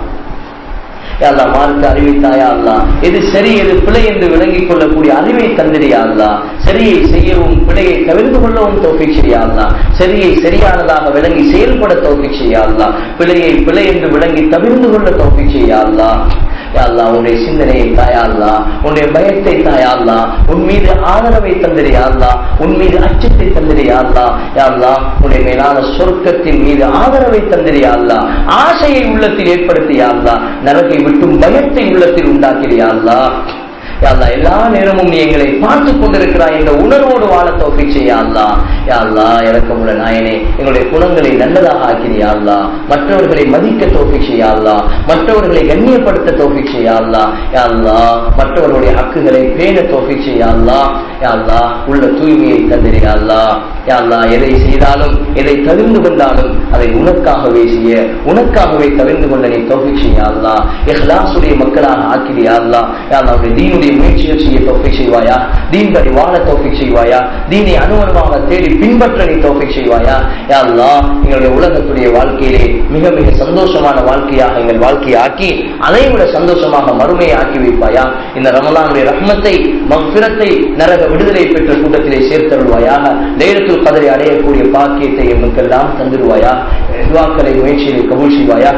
அல்லா மார்க்க அறிவித்தாயா அல்லா எது சரி எது பிழை என்று விளங்கிக் கொள்ளக்கூடிய அறிவை தந்திரியா அல்லா சரியை செய்யவும் பிழையை தவிர்த்து கொள்ளவும் தோப்பிக் செய்யா அல்லா சரியை சரியானதாக விளங்கி செயல்பட தோப்பிக் செய்யா அல்லா பிழையை பிழை என்று விளங்கி தவிர்த்து கொள்ள தோப்பிக் செய்யா அல்லா அல்லா உன்னுடைய சிந்தனையை தாயா அல்லா உன்னுடைய பயத்தை தாயா அல்லா உன் மீது ஆதரவை தந்திரியா அல்லா உன் மீது அச்சத்தை தந்திரியா அல்லா அல்லா உன்னுடைய மேலான சொர்க்கத்தின் மீது ஆதரவை தந்திரியா அல்லா ஆசையை உள்ளத்தில் ஏற்படுத்தியா அல்லா நரகை விட்டும் பயத்தை உள்ளத்தில் உண்டாக்கிறியா அல்லா யாழ்லா எல்லா நேரமும் நீ எங்களை பார்த்து கொண்டிருக்கிறாய் என்ற உணர்வோடு வாழ தோப்பி செய்யா அல்லா யாழ்லா இறக்கமுள்ள நாயனே எங்களுடைய குணங்களை நல்லதாக ஆக்கிறியா அல்லா மற்றவர்களை மதிக்க தோப்பி செய்யா அல்லா மற்றவர்களை கண்ணியப்படுத்த தோப்பி செய்யா அல்லா யாழ்லா மற்றவர்களுடைய ஹக்குகளை பேண தோப்பி செய்யா அல்லா யாழ்லா உள்ள தூய்மையை தந்திரியா அல்லா யாழ்லா எதை செய்தாலும் எதை தவிர்ந்து கொண்டாலும் அதை உனக்காகவே செய்ய உனக்காகவே தவிர்ந்து கொள்ள நீ தோப்பி செய்யா அல்லா இஹ்லாசுடைய மக்களாக ஆக்கிறியா அல்லா யாழ்லா தீனுடைய முயற்சிகள் செய்ய தோஃபிக் செய்வாயா தீன் படி வாழ தோஃபிக் செய்வாயா தீனை அனுவனமாக தேடி பின்பற்ற நீ தோஃபிக் செய்வாயா யா அல்லாஹ் எங்களுடைய உலகத்துடைய வாழ்க்கையிலே மிக மிக சந்தோஷமான வாழ்க்கையாக எங்கள் வாழ்க்கையை ஆக்கி அதை விட சந்தோஷமாக மறுமையை ஆக்கி வைப்பாயா இந்த ரமலானுடைய ரஹ்மத்தை மஃபிரத்தை நரக விடுதலை பெற்ற கூட்டத்திலே சேர்த்தருள்வாயாக லேலத்துல் கதரை அடையக்கூடிய பாக்கியத்தை எமக்கெல்லாம் தந்துடுவாயா துவாக்களை முயற்சியை கபூல் செய்வாயா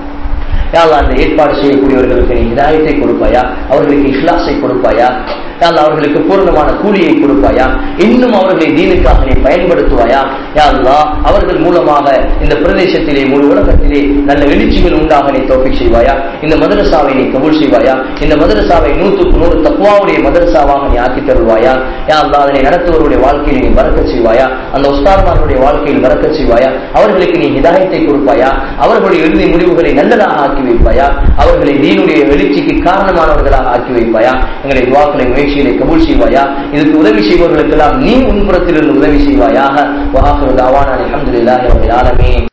யாழ்லா அந்த ஏற்பாடு செய்யக்கூடியவர்களுக்கு நீ இதாயத்தை கொடுப்பாயா அவர்களுக்கு இஹ்லாஸை கொடுப்பாயா யாழ்லா அவர்களுக்கு பூர்ணமான கூலியை கொடுப்பாயா இன்னும் அவர்களை தீனுக்காக நீ பயன்படுத்துவாயா யாழ்லா அவர்கள் மூலமாக இந்த பிரதேசத்திலே முழு உலகத்திலே நல்ல எழுச்சிகள் உண்டாக நீ தோப்பிக் செய்வாயா இந்த மதரசாவை நீ கபூல் செய்வாயா இந்த மதரசாவை நூற்றுக்கு நூறு தக்குவாவுடைய மதரசாவாக நீ ஆக்கி தருவாயா யாழ்லா அதனை நடத்துவருடைய வாழ்க்கையில் நீ வரக்க செய்வாயா அந்த உஸ்தார்மார்களுடைய வாழ்க்கையில் வரக்க செய்வாயா அவர்களுக்கு நீ ஹிதாயத்தை கொடுப்பாயா அவர்களுடைய இறுதி முடிவுகளை நல்லதாக ஆக்கி வைப்பாயா அவர்களை தீனுடைய எழுச்சிக்கு காரணமானவர்களாக ஆக்கி வைப்பாயா எங்களை துவாக்களை முயற்சிகளை கபூல் செய்வாயா இதுக்கு உதவி செய்பவர்களுக்கெல்லாம் நீ உன்புறத்திலிருந்து உதவி செய்வாயாக வாஹரு தாவான அலமதுல்லாஹி ரபில் ஆலமீன்